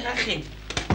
يا اخي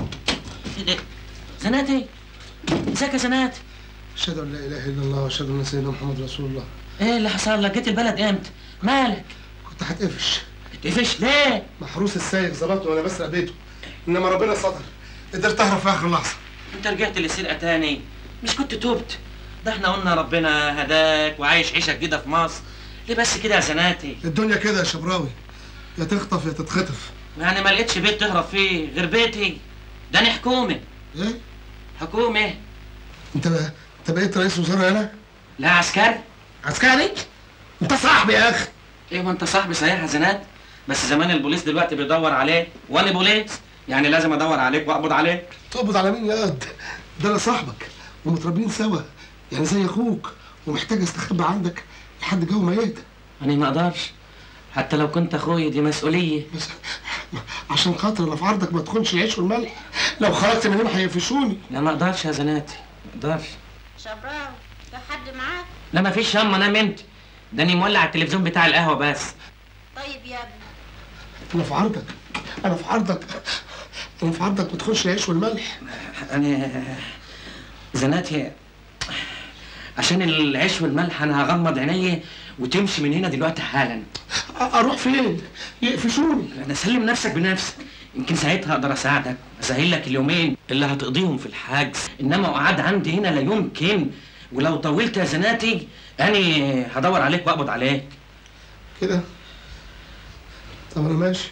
زناتي ازيك يا زنات اشهد ان لا اله الا الله واشهد ان سيدنا محمد رسول الله ايه اللي حصل لك جيت البلد امتى مالك كنت هتقفش اتقفش ليه محروس السايق ظبطني وانا بسرق بيته انما ربنا ستر قدرت اهرب في اخر لحظه انت رجعت للسرقه تاني مش كنت تبت ده احنا قلنا ربنا هداك وعايش عيشه جديده في مصر ليه بس كده يا زناتي الدنيا كده يا شبراوي يا تخطف يا تتخطف يعني ما لقيتش بيت تهرب فيه غير بيتي ده انا حكومه ايه حكومه انت بقى انت بقيت رئيس وزراء هنا لا عسكري عسكري انت صاحبي يا اخي ايه ما انت صاحبي صحيح يا زنات بس زمان البوليس دلوقتي بيدور عليك وانا بوليس يعني لازم ادور عليك واقبض عليك تقبض على مين يا قد ده انا صاحبك ومتربيين سوا يعني زي اخوك ومحتاج استخبى عندك لحد جو ما يهدى انا ما اقدرش حتى لو كنت اخويا دي مسؤوليه بس عشان خاطر انا في عرضك ما تكونش العيش والملح لو خرجت من هنا هيقفشوني لا ما اقدرش يا زناتي ما اقدرش شبراوي في حد معاك لا ما فيش ياما نام انت ده اني مولع التلفزيون بتاع القهوه بس طيب يا ابني انا في عرضك انا في عرضك انا في عرضك ما تخش العيش والملح انا زناتي عشان العيش والملح انا هغمض عيني وتمشي من هنا دلوقتي حالا أ- اروح فين يقفشوني انا سلم نفسك بنفسك يمكن ساعتها اقدر اساعدك اسهل لك اليومين اللي هتقضيهم في الحجز انما قعد عندي هنا لا يمكن ولو طولت يا زناتي اني هدور عليك واقبض عليك كده طب انا ماشي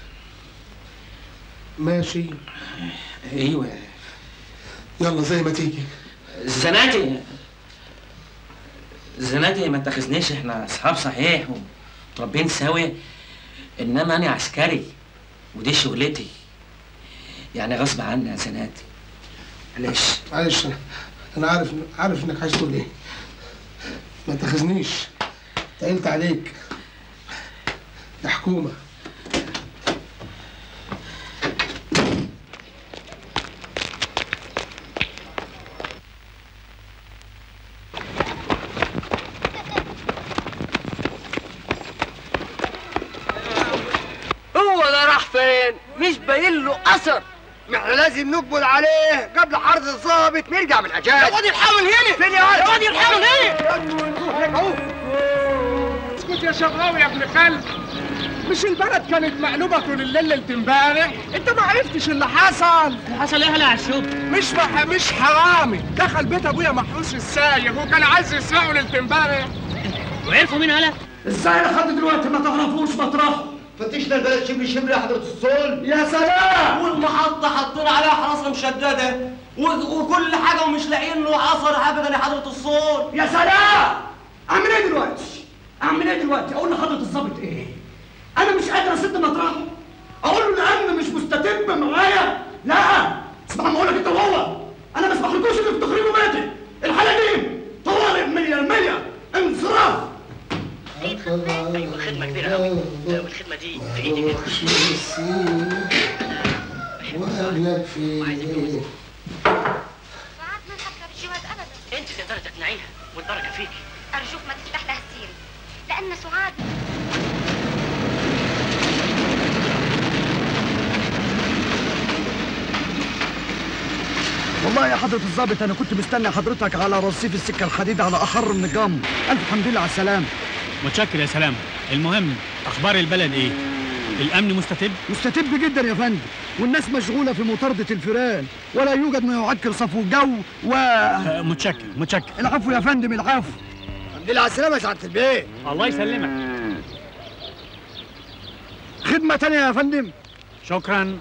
ماشي ايوه يلا زي ما تيجي زناتي زناتي ما تاخذنيش احنا اصحاب صحيح ومتربيين سوا انما انا عسكري ودي شغلتي يعني غصب عني يا زناتي معلش معلش انا انا عارف عارف انك عايز تقول ايه ما تاخذنيش تقلت عليك يا حكومه هو ده راح فين؟ مش باين له اثر ما احنا لازم نقبض عليه قبل عرض الضابط نرجع من الحجاج يا واد الحمل هنا فين يا واد؟ يا واد الحمل هنا اسكت يا شبراوي يا ابن خالد مش البلد كانت مقلوبة طول الليل ليلة امبارح انت ما عرفتش اللي حصل حصل ايه يا عشوب مش مح... مش حرامي دخل بيت ابويا محروس السايق وكان عايز يسرقه ليلة امبارح وعرفوا مين قالك ازاي لحد دلوقتي ما تعرفوش مطرحه فتشنا البلد شبر شبر يا حضرة الصول يا سلام والمحطة حاطين عليها حراسة مشددة و- وكل حاجة ومش لاقيين له اثر ابدا يا حضرة الصول يا سلام اعمل ايه دلوقتي اعمل ايه دلوقتي اقول لحضرة الظابط ايه انا مش قادر اسد مطرحه اقول له الامن مش مستتب معايا لا اسمع ما اقول لك انت وهو انا ما اسمحلكوش انك تخرجوا بيتي الحاله دي طوارئ 100% انصراف ايوه خدمه كبيره قوي والخدمه دي في ايدي كده وقبلك في ساعات ما نفكر بالجواز ابدا انت تقدري تقنعيها والبركه فيكي ارجوك ما تفتح لها السيره لان سعاد والله يا حضرة الظابط أنا كنت مستني حضرتك على رصيف السكة الحديد على أخر من الجمر ألف حمد لله على السلامة متشكر يا سلام المهم اخبار البلد ايه الامن مستتب مستتب جدا يا فندم والناس مشغولة في مطاردة الفيران ولا يوجد ما يعكر صفو الجو و آه، متشكر متشكر العفو يا فندم العفو الحمد لله على السلامة يا سعادة البيت الله يسلمك خدمة تانية يا فندم شكرا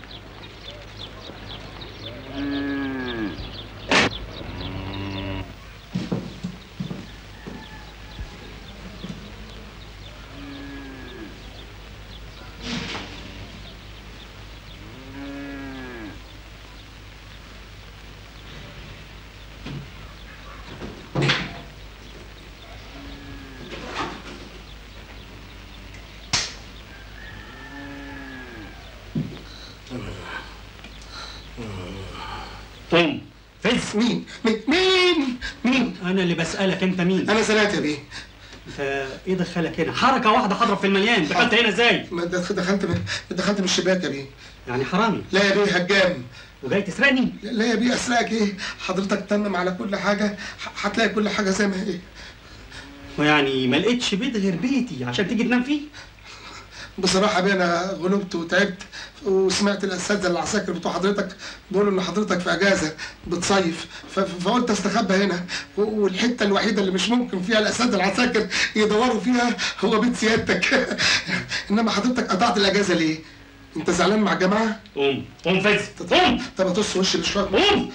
قوم فز مين مين مين مين انا اللي بسالك انت مين انا زنات يا بيه انت ايه دخلك هنا حركه واحده هضرب في المليان دخلت هنا ازاي ما دخ- دخلت من دخلت من الشباك يا بيه يعني حرامي لا يا بيه هجام وجاي تسرقني لا- لا يا بيه اسرقك ايه حضرتك تمم على كل حاجه ح- هتلاقي كل حاجه زي ما هي ويعني ما لقيتش بيت غير بيتي عشان تيجي تنام فيه بصراحه يا بيه انا غلبت وتعبت وسمعت الاساتذه العساكر بتوع حضرتك بيقولوا ان حضرتك في اجازه بتصيف ف- ف- فقلت استخبى هنا و- والحته الوحيده اللي مش ممكن فيها الاساتذه العساكر يدوروا فيها هو بيت سيادتك انما حضرتك قطعت الاجازه ليه؟ انت زعلان مع الجماعه؟ قوم قوم فز قوم طب اطص وشي بشويه قوم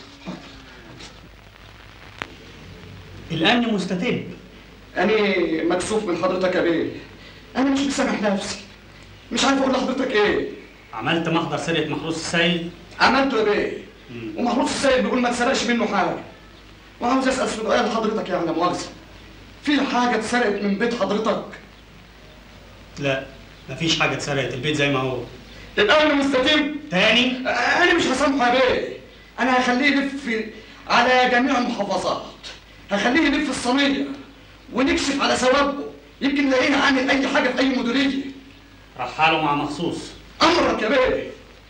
الامن مستتب أنا مكسوف من حضرتك يا بيه أنا مش مسامح نفسي مش عارف أقول لحضرتك إيه عملت محضر سرقه محروس السيد عملته يا بيه ومحروس السيد بيقول ما اتسرقش منه حاجة وعاوز أسأل سؤال حضرتك يعني لا مؤاخذة في حاجة اتسرقت من بيت حضرتك لا مفيش حاجه اتسرقت البيت زي ما هو الأمن مستتب تاني أنا مش هسامحه يا بيه أنا هخليه يلف في- على جميع المحافظات هخليه يلف الصينية ونكشف على ثوابه يمكن نلاقيه عامل أي حاجة في أي مديرية رحاله مع مخصوص أمرك يا بيه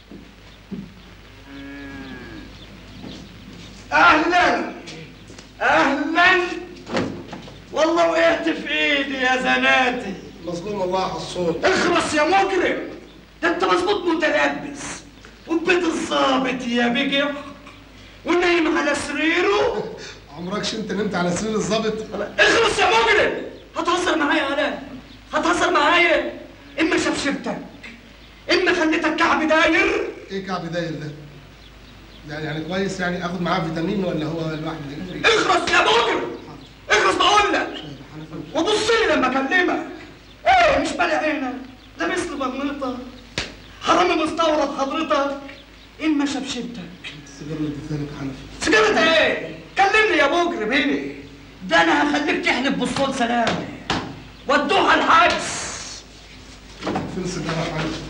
أهلا أهلا والله وقعت في إيدي يا زناتي مظلوم الله على الصوت اخلص يا مجرم ده انت مظبوط متلبس وبيت الظابط يا بجح ونايم على سريره عمركش انت نمت على سرير الظابط اخلص يا مجرم هتهزر معايا يا هتهزر معايا اما شبشبتك اما خليتك كعب داير ايه كعب داير ده؟ يعني يعني كويس يعني اخد معاه فيتامين ولا هو لوحده؟ اخلص يا مجرم اخلص بقول لك وبص لي لما اكلمك ايه مش بالي عينك ده مثل بنيطه حرامي مستورد حضرتك اما شبشبتك السيجاره اللي اديتها لك حنفي سجلت ايه؟ كلمني يا مجرم هنا ده انا هخليك تحلف بالصوت سلامة ودوها الحبس فين السيجاره يا حنفي؟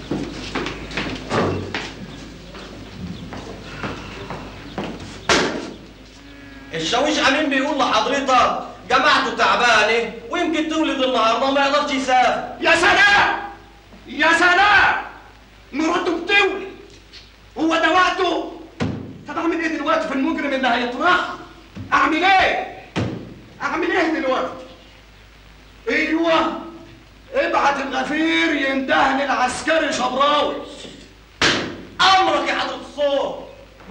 الشاويش امين بيقول لحضرتك جماعته تعبانه ويمكن تولد النهارده وما يقدرش يسافر يا سلام يا سلام مراته بتولد هو ده وقته طب اعمل ايه دلوقتي في المجرم اللي هيطرح اعمل ايه اعمل ايه دلوقتي ايوه ابعت الغفير يندهني العسكري شبراوي امرك يا حضره الصوت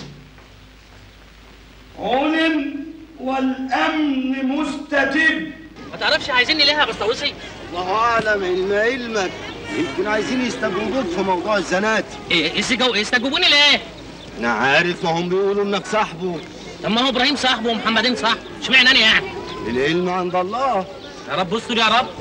علم والامن مستتب ما تعرفش عايزيني ليه يا بسطوسي الله اعلم علم علمك يمكن عايزين يستجوبوك في موضوع الزناتي ايه استجو استجوبوني ليه انا عارف ما هم بيقولوا انك صاحبه طب ما هو ابراهيم صاحبه ومحمدين صاحبه اشمعنى انا يعني العلم عند الله يا رب استر يا رب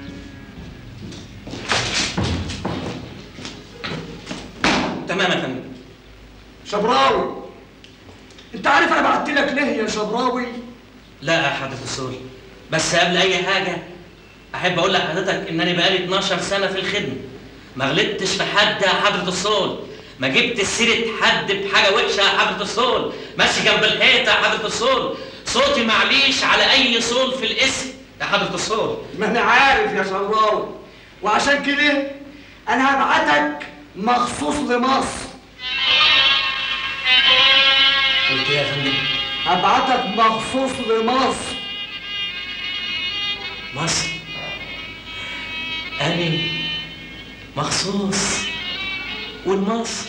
تمام يا فندم شبراوي انت عارف انا بعت لك ليه يا شبراوي لا يا حضرة الصول بس قبل أي حاجة أحب أقول لحضرتك إن أنا بقالي 12 سنة في الخدمة ما غلطتش في حد يا حضرة الصول ما جبت سيرة حد بحاجة وحشة يا حضرة الصول ماشي جنب الحيطة يا حضرة الصول صوتي معليش على أي صول في الاسم يا حضرة الصول ما انا عارف يا شبراوي وعشان كده انا هبعتك مخصوص لمصر قلت إيه يا فندم هبعتك مخصوص لمصر مصر أنا مخصوص والمصر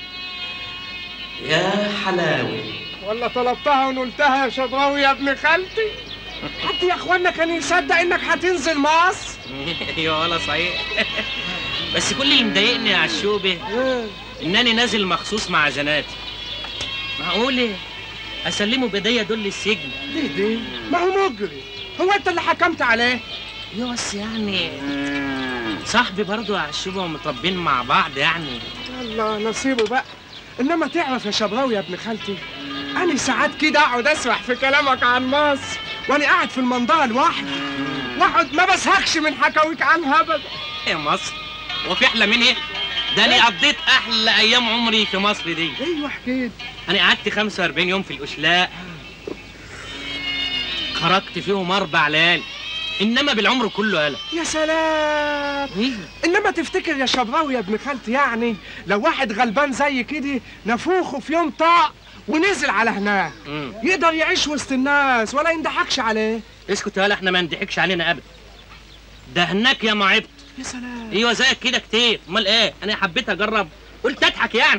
يا حلاوي ولا طلبتها ونلتها يا شبراوي يا ابن خالتي حد يا اخوانا كان يصدق انك هتنزل مصر ايوه ولا صحيح بس كل اللي مضايقني يا عشوبه انني نازل مخصوص مع زناتي معقول ايه اسلمه بايديا دول للسجن ليه دي ما هو مجرم هو انت اللي حكمت عليه ايوه بس يعني صاحبي برضو يا عشوبه ومتربين مع بعض يعني الله نصيبه بقى انما تعرف يا شبراوي يا ابن خالتي انا ساعات كده اقعد اسرح في كلامك عن مصر وانا قاعد في المنطقه لوحدي واقعد ما بزهقش من حكاويك عنها ابدا يا مصر هو في احلى من ايه ده انا قضيت احلى ايام عمري في مصر دي ايوه حكيت انا قعدت 45 يوم في الاشلاء خرجت فيهم اربع ليالي انما بالعمر كله يالا يا سلام إيه؟ انما تفتكر يا شبراوي يا ابن خالتي يعني لو واحد غلبان زي كده نفوخه في يوم طاق ونزل على هناك مم. يقدر يعيش وسط الناس ولا يندحكش عليه اسكت يالا احنا ما نضحكش علينا ابدا ده هناك يا معبط يا سلام ايوه زيك كده كتير امال ايه انا حبيت اجرب قلت اضحك يعني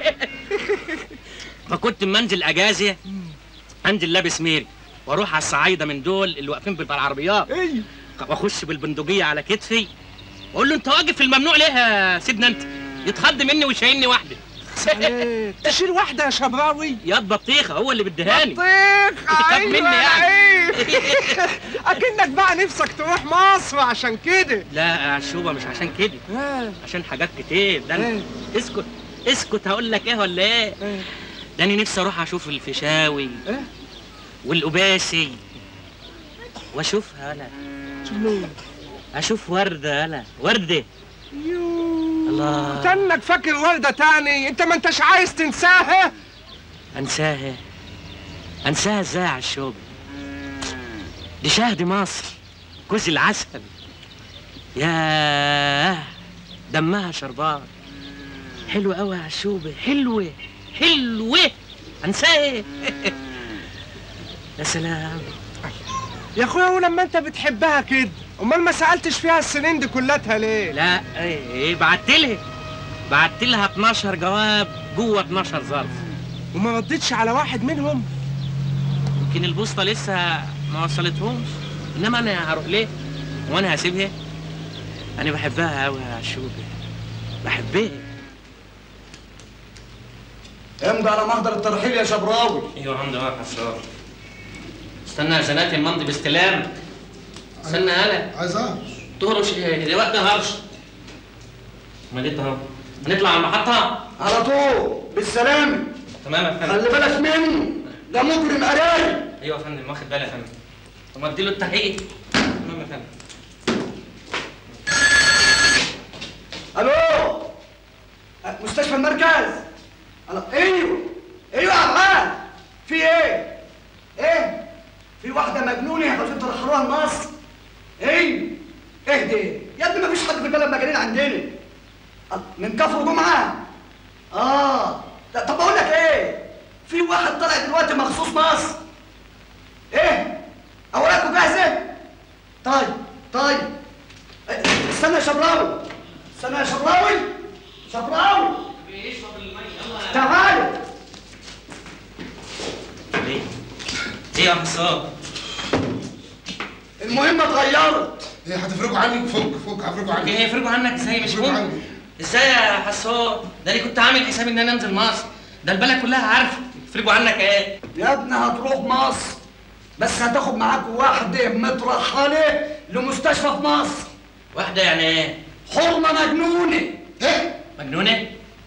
فكنت اما انزل اجازه انزل لابس ميري واروح على الصعايده من دول اللي واقفين بالعربيات ايوه واخش بالبندقيه على كتفي واقول له انت واقف في الممنوع ليه يا سيدنا انت يتخض مني ويشيلني واحده عليك. تشيل واحده يا شبراوي ياض بطيخه هو اللي بدهاني بطيخ خاف ايوه مني يعني. لعيب. اكنك بقى نفسك تروح مصر عشان كده لا يا عشوبه مش عشان كده آه، عشان حاجات كتير ده إيه؟ أنا- اسكت اسكت هقول لك ايه ولا ايه آه، ده انا نفسي اروح اشوف الفيشاوي آه. والقباسي واشوفها انا شنو؟ اشوف ورده انا ورده يوه. الله. تنك فاكر ورده تاني انت ما انتش عايز تنساها انساها انساها ازاي يا عشوبه دي شهد مصر كوز العسل ياه دمها شربان حلوة قوي يا عشوبة حلوة حلوة انساها يا سلام يا اخويا ولما انت بتحبها كده امال ما سالتش فيها السنين دي كلها ليه لا ايه ايه بعت لها بعت لها 12 جواب جوه 12 ظرف وما ردتش على واحد منهم يمكن البوسطة لسه ما وصلتهمش انما انا هروح ليه وانا هسيبها انا بحبها قوي يا عشوبة بحبها امضي على محضر الترحيل يا شبراوي ايوه عندي واحد حسار استنى يا زناتي الممضي باستلام استنى هلا عايز اعرف تهرش ايه دلوقتي هرش ما جيت اهو هنطلع على المحطة على طول بالسلامة تمام يا فندم خلي بالك منه ده مجرم قراري ايوه يا فندم واخد بالي يا فندم طب اديله التحقيق تمام يا فندم الو أه، مستشفى المركز الو ايوه ايوه يا عمال في ايه ايه في واحده مجنونه عاوزين ترحلوها لمصر ايوه اهدي يا ابني مفيش حد في البلد مجانين عندنا أه، من كفر جمعه اه لا، طب اقول لك ايه في واحد طالع دلوقتي مخصوص مصر ايه اوراقه جاهزه طيب طيب إيه، استنى يا شبراوي استنى يا شبراوي شبراوي بيشرب المية يلا تعالى ليه؟ ليه يا حسام؟ المهمة اتغيرت ايه هتفرجوا عني فك فك هفرجوا عني ايه يفرجوا عنك ازاي مش يفرجوا ممكن عني ازاي يا حسام؟ ده انا كنت عامل حساب ان انا انزل مصر ده البلد كلها عارفه يفرجوا عنك ايه؟ يا ابني هتروح مصر بس هتاخد معاك واحدة مترحلة لمستشفى في مصر واحدة يعني ايه؟ حرمة مجنونة ايه مجنونة؟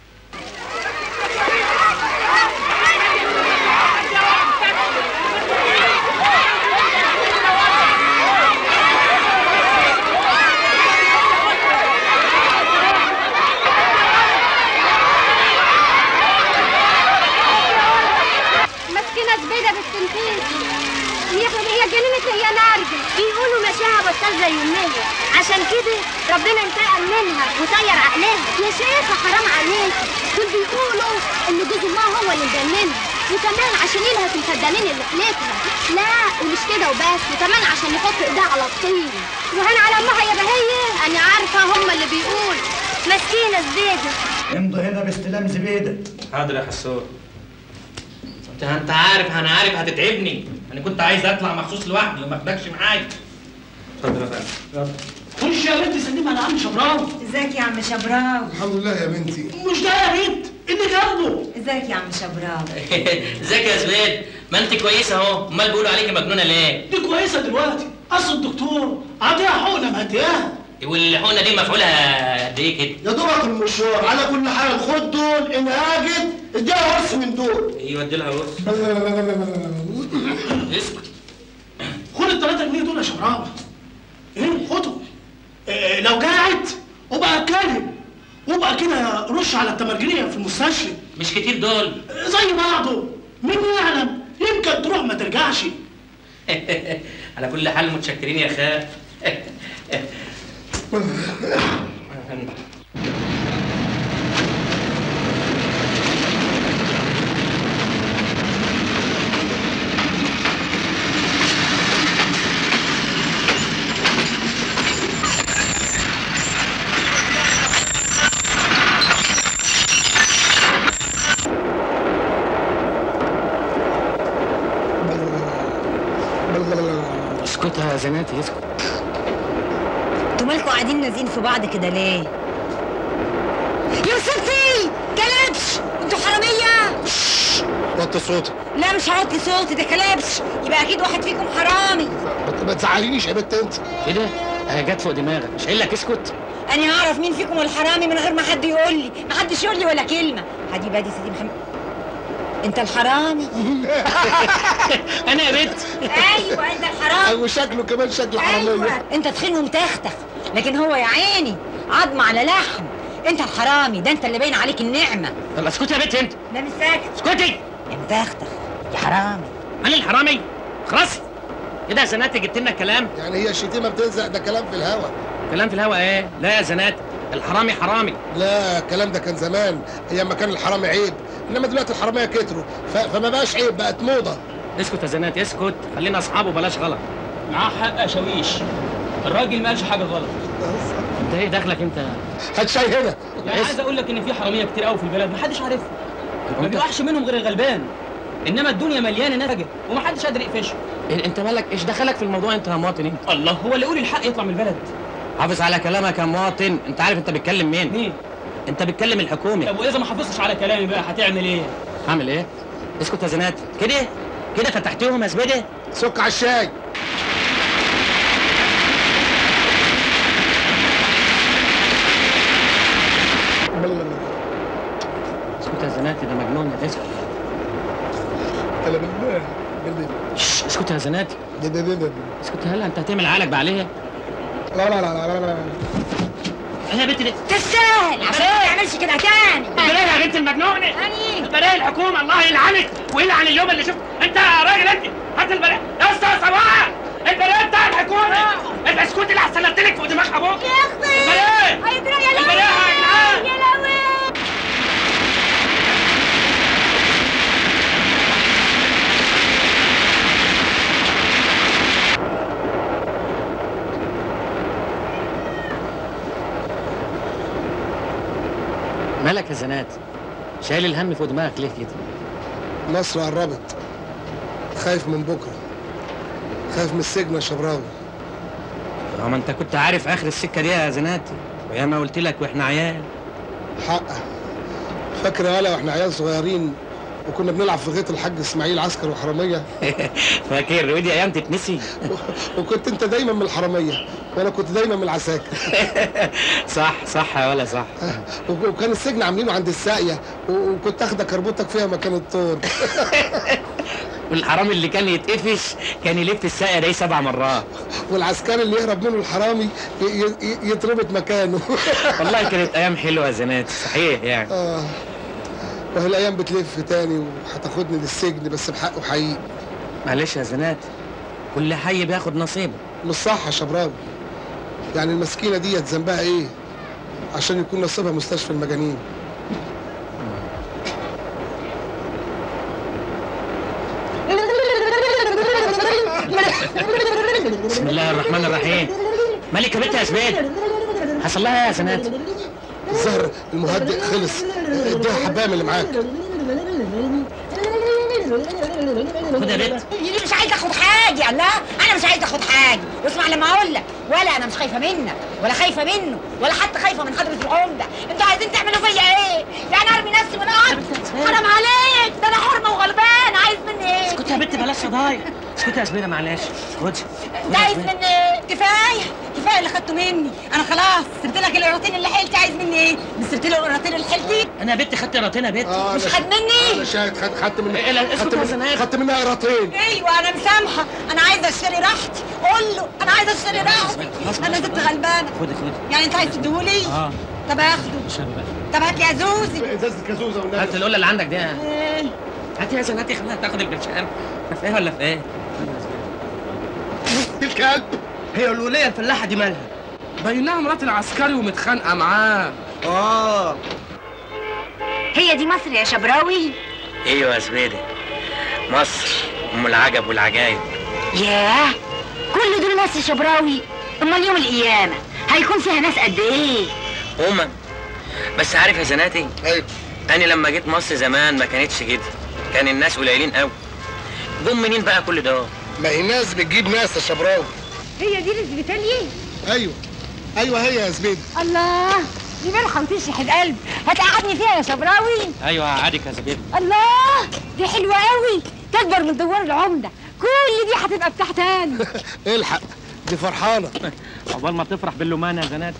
مسكينة زبيدة بالتنفيذ هي هي جنينة هي نرجس بيقولوا مشاها بطال زي امها عشان كده ربنا انتقم منها وطير عقلها يا شيخة حرام عليكي دول بيقولوا ان جوز امها هو اللي مجننها وكمان عشان يلهث الفدانين اللي حلتها لا ومش كده وبس وكمان عشان يحط ايدها على الطين وهنا على امها يا بهية انا عارفة هم اللي بيقول مسكينة زبيدة امضي هنا باستلام زبيدة حاضر يا حسام انت انت عارف انا عارف هتتعبني انا كنت عايز اطلع مخصوص لوحدي وما اخدكش معايا اتفضل يا فندم خش يا بنت سلمي على عم شبراوي ازيك يا عم شبراوي الحمد لله يا بنتي مش ده يا بنت اللي جنبه ازيك يا عم شبراوي ازيك يا زبيد ما انت كويسه اهو امال بيقولوا عليكي مجنونه ليه دي كويسة دلوقتي اصل الدكتور عطيها حقنة مهدياها والحقنه دي مفعولها قد ايه كده يا دوبك المشوار على كل حال خد دول ان هاجد اديها ورث من دول ايوه ادي لها بص لا لا لا لا لا لا لا. اسكت خد ال 3 جنيه دول يا شبراوي ايه خدهم إيه لو قاعد وبقى اتكلم وبقى كده رش على التمرجنيه في المستشفى مش كتير دول زي بعضه مين يعلم يمكن تروح ما ترجعش على كل حال متشكرين يا خال اسكت يا زناتي اسكت انتوا مالكوا قاعدين لازقين في بعض كده ليه؟ يا ستي كلبش انتوا حرامية وطي صوتك لا مش هوطي صوتي ده كلبش يبقى اكيد واحد فيكم حرامي ما- ما تزعلينيش يا بنت انت كده اه جت فوق دماغك مش قايل لك اسكت انا هعرف مين فيكم الحرامي من غير ما حد يقول لي ما حدش يقول لي ولا كلمة هدي بادي سيدي محمد انت الحرامي انا يا بنت ايوه انت الحرامي وشكله كمان شكل ايوه حراميه انت تخين ومتختخ لكن هو يا عيني عظم على لحم انت الحرامي ده انت اللي باين عليك النعمة يلا اسكت يا بنت انت لا مش ساكت اسكتي يا متختخ يا حرامي انا الحرامي خلاص كده يا زناتي جبت لنا كلام يعني هي الشتيمه بتلزق ده كلام في الهوا كلام في الهوا ايه لا يا زناتي الحرامي حرامي لا الكلام ده كان زمان ايام ما كان الحرامي عيب انما دلوقتي الحراميه كتروا ف... فما بقاش عيب بقت موضه اسكت يا زناتي اسكت خلينا اصحاب وبلاش غلط معاه حق يا شاويش الراجل ما قالش حاجه غلط انت ايه دخلك انت هات شاي هنا يعني عايز اقول لك ان في حراميه كتير قوي في البلد محدش عارفها ما بيقعش منهم غير الغلبان انما الدنيا مليانه ناس راجل ومحدش قادر يقفشه إيه انت مالك ايش دخلك في الموضوع انت يا مواطن انت الله هو اللي يقول الحق يطلع من البلد حافظ على كلامك يا مواطن انت عارف انت بتكلم مين مين انت بتكلم الحكومه طب واذا ما حافظتش على كلامي بقى هتعمل ايه هعمل ايه اسكت يا زناتي كده كده فتحتيهم يا زبيده سك على الشاي اسكت يا زناتي ده مجنون اسكت انا بالله بالله شش، اسكت يا زناتي ده- ده- ده- ده. اسكت هلا انت هتعمل عقلك بعليها لا لا لا لا لا لا ايه يا بنت دي تستاهل عشان ما تعملش كده تاني البلايا يا بنت المجنونه تاني البلايا الحكومه الله يلعنك ويلعن اليوم اللي شفت انت يا راجل انت هات البلايا يا استاذ صباح البلايا بتاع الحكومه انت اسكتي اللي احسن لك فوق دماغ ابوك يا اختي البلايا هيدرى يا البلايا يا جدعان يا لهوي مالك يا زناتي شايل الهم فوق دماغك ليه كده مصر قربت خايف من بكره خايف من السجن يا شبراوي اه ما انت كنت عارف اخر السكه دي يا زناتي ويا ما قلت لك واحنا عيال حقه فاكر يا ولا واحنا عيال صغيرين وكنا بنلعب في غيط الحاج اسماعيل عسكر وحراميه فاكر ودي ايام تتنسي وكنت انت دايما من الحراميه وانا كنت دايما من العساكر صح صح يا ولا صح وك- وكان السجن عاملينه عند الساقيه و- وكنت اخدك اربطك فيها مكان الطور والحرامي اللي كان يتقفش كان يلف الساقيه دي سبع مرات والعسكري اللي يهرب منه الحرامي ي- ي- يتربط مكانه والله كانت ايام حلوه يا زناتي صحيح يعني اه وهي الايام بتلف تاني وهتاخدني للسجن بس بحقه حقيقي معلش يا زناتي كل حي بياخد نصيبه مش صح يا شبراوي يعني المسكينه ديت ذنبها ايه عشان يكون نصيبها مستشفى المجانين بسم الله الرحمن الرحيم مالك يا بنت يا زبيد حصل لها ايه يا زناتي الزهر المهدئ خلص اديها حبايه من اللي معاك خد يا بنت مش عايزه اخد حاجه لا انا مش عايزه اخد حاجه واسمع لما اقول لك ولا انا مش خايفه منك ولا خايفه منه ولا حتى خايفه من حضره العمده انتوا عايزين تعملوا فيا ايه يعني ارمي نفسي من الارض حرام عليك ده انا حرمه وغلبان عايز مني ايه اسكت يا بنت بلاش فضايح اسكت يا زبيده معلش خد انت عايز مني ايه كفايه كفايه اللي خدته مني انا خلاص سبت لك القراطين اللي حيلتي عايز مني ايه مش سبت له القراطين اللي حيلتي انا يا بنت خدت راتين يا بنت آه، مش أنا- خد مني؟ انا شاهد خد خدت من إيه، لا، اسكت خدت يا من- زناد. خدت منها قراطين ايوه انا مسامحه انا عايزه اشتري راحتي قول له انا عايزه اشتري راحتي خلاص، انا خلاص. ست غلبانه خد خد يعني انت عايز تديهولي اه طب اخده شرب بقى طب هات لي يا زوزي ازازه كازوزه والنبي هات القله اللي عندك دي إيه. هات يا زناتي خليها تاخد البرشام في ايه ولا في ايه؟ الكلب هي الوليه الفلاحه دي مالها باينها مرات العسكري ومتخانقه معاه اه هي دي مصر يا شبراوي ايوه يا زبيدي مصر ام العجب والعجايب ياه كل دول ناس يا شبراوي امال يوم القيامه هيكون فيها ناس قد ايه امم بس عارف يا زناتي ايوه انا لما جيت مصر زمان ما كانتش كده كان الناس قليلين قوي جم منين بقى كل ده ما هي ناس بتجيب ناس يا شبراوي هي دي الاسبيتاليه ايوه ايوه هي يا زبيدي الله دي ملحه وتشرح القلب هتقعدني فيها يا شبراوي ايوه عادك يا زبيدي الله دي حلوه قوي تكبر من دوار العمده كل دي هتبقى بتاع تاني الحق دي فرحانه عقبال ما تفرح باللمانه يا زناتي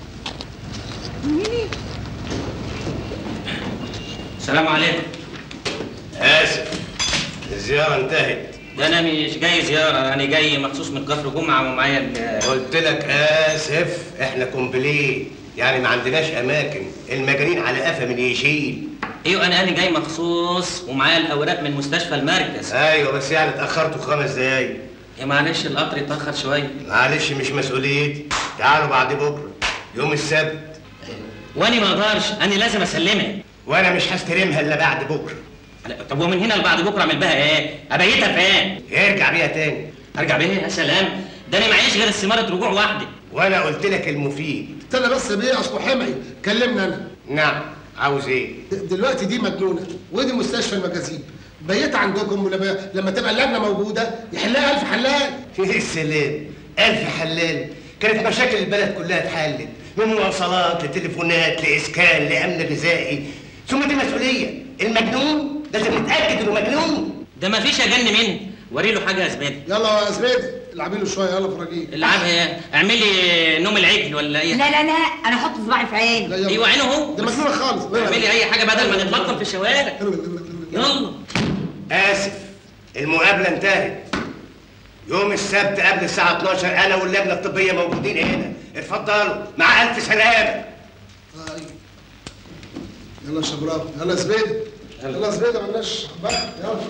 السلام عليكم آسف الزيارة انتهت ده انا مش جاي زياره انا جاي مخصوص من كفر جمعه ومعايا ال- قلت لك آسف احنا كومبليه يعني ما عندناش أماكن المجانين على قفا من يشيل ايوه انا انا جاي مخصوص ومعايا الاوراق من مستشفى المركز أيوة بس يعني اتأخرتوا خمس دقايق يا معلش القطر اتاخر شويه معلش مش مسؤوليتي تعالوا بعد بكرة يوم السبت وانا ما اقدرش انا لازم اسلمها وأنا مش هستلمها إلا بعد بكرة لا، طب ومن هنا لبعد بكره اعمل بها ايه ابيتها فين ارجع بيها تاني ارجع بيها يا سلام ده انا معيش غير استماره رجوع واحده وأنا قلت لك المفيد استنى بس يا بيه اصله حمعي كلمني انا نعم عاوز إيه؟ د- دلوقتي دي مجنونه ودي مستشفى المجاذيب بيت عندكم ولما لما تبقى اللجنه موجوده يحلها الف حلال يا السلام ألف حلال كانت مشاكل البلد كلها اتحلت من مواصلات لتليفونات لإسكان لأمن غذائي ثم دي مسؤولية المجنون لازم نتأكد إنه مجنون ده ما فيش اجن مني وري له حاجه يا زبادي يلا يا زبيدي العبي له شويه يلا فرجيه العب ايه اعملي نوم العجل ولا ايه لا لا لا انا احط صباعي في عيني لا يلا ايوه عينه اهو ده مجنونه خالص لا، لا. اعملي اي حاجه بدل ما نتلطم في الشوارع يلا آسف المقابلة انتهت يوم السبت قبل الساعة 12 أنا واللجنة الطبية موجودين هنا اتفضلوا مع ألف سلامة أيوة. يلا يا شبراوي يلا يا زبيدي يلا يا زبيدي مالناش بقى يلا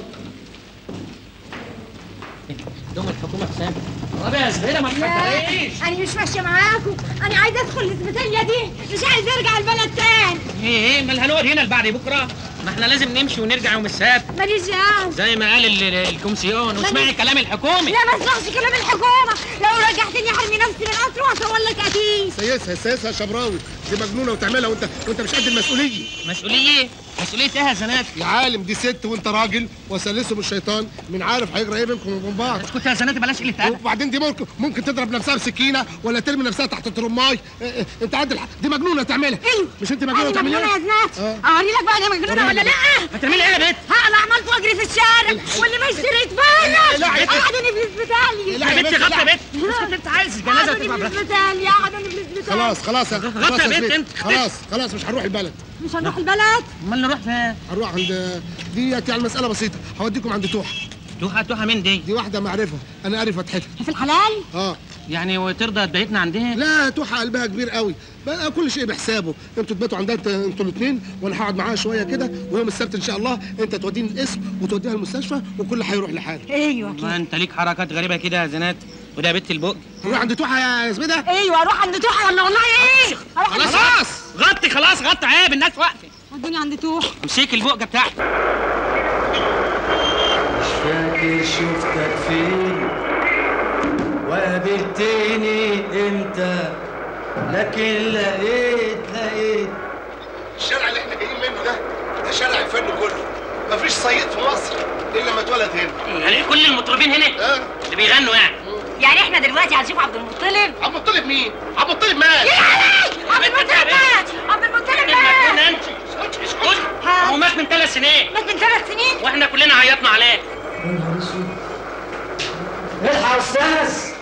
دوم الحكومه حسام طب يا زبيده ما تفكريش انا مش ماشيه معاكم انا عايزه ادخل الاسبيتاليه دي مش عايزه ارجع البلد تاني ايه ايه ما هنقعد هنا لبعد بكره ما احنا لازم نمشي ونرجع يوم السبت ماليش دعوه زي ما قال ال- ال- الكومسيون واسمعي كلام الحكومي لا ما اسمعش كلام الحكومه لو رجعتني حرمي نفسي من القطر وهصور لك قتيل سيسها سيسها يا شبراوي دي مجنونه وتعملها وانت وانت مش قد المسؤوليه مسؤوليه مسؤوليه ايه يا زنات يا عالم دي ست وانت راجل وسلسهم الشيطان من عارف هيجرى ايه بينكم وبين بعض اسكت يا زنات بلاش قله ادب وبعدين دي ممكن ممكن تضرب نفسها بسكينه ولا ترمي نفسها تحت الترماي إيه إيه، انت قد الح... دي مجنونه تعملها ايوه مش انت مجنونه انا مجنونه يا تعمليها زنات آه. اوري لك بقى انا مجنونه ولا لا هتعملي ايه يا بنت انا عملت واجري في الشارع واللي مش شريت لا، بالك يا بنت. قعدوني في الاسبيتاليه لا، يا بنت بنت، غطى لا. يا بنت اسكت انت عايز الجنازه قعدوني تبقى في براحتك الاسبيتاليه قعدوني في الاسبيتاليه خلاص خلاص يا غطى خلاص يا يا بنت زبيدي. انت. خلاص خلاص مش هنروح البلد مش هنروح البلد امال نروح فين هنروح عند ديت يعني مسألة بسيطة هوديكم عند توحة توحه توحه مين دي دي واحدة معرفة أنا قاري فتحتها في الحلال اه يعني وترضى تبيتنا عندها لا توحة قلبها كبير قوي بقى كل شيء بحسابه انتوا تباتوا عندها انت- انتوا الاثنين وانا هقعد معاها شويه كده ويوم السبت ان شاء الله انت توديني القسم وتوديها المستشفى وكل هيروح لحاله ايوه ما انت ليك حركات غريبه كده يا زنات وده يا بنت البق نروح عند توحة يا زبيدة ايوه اروح عند توحه ولا والله ايه اروح عند خلاص غطي خلاص غطي عيب الناس واقفه ودوني عند توحه امسكي البقه بتاعتك مش فاكر شفتك فين وقابلتني امتى لكن لقيت لقيت الشارع اللي احنا جايين منه ده ده شارع الفن كله مفيش صيد في مصر الا لما اتولد هنا يعني كل المطربين هنا اه اللي بيغنوا يعني يعني احنا دلوقتي هنشوف عبد المطلب عبد المطلب مين؟ عبد المطلب مات عبد المطلب مات عبد المطلب المجنون مات انت اسكت هو مات من ثلاث سنين مات من ثلاث سنين واحنا كلنا عيطنا عليه يا نهار اسود الحق يا استاذ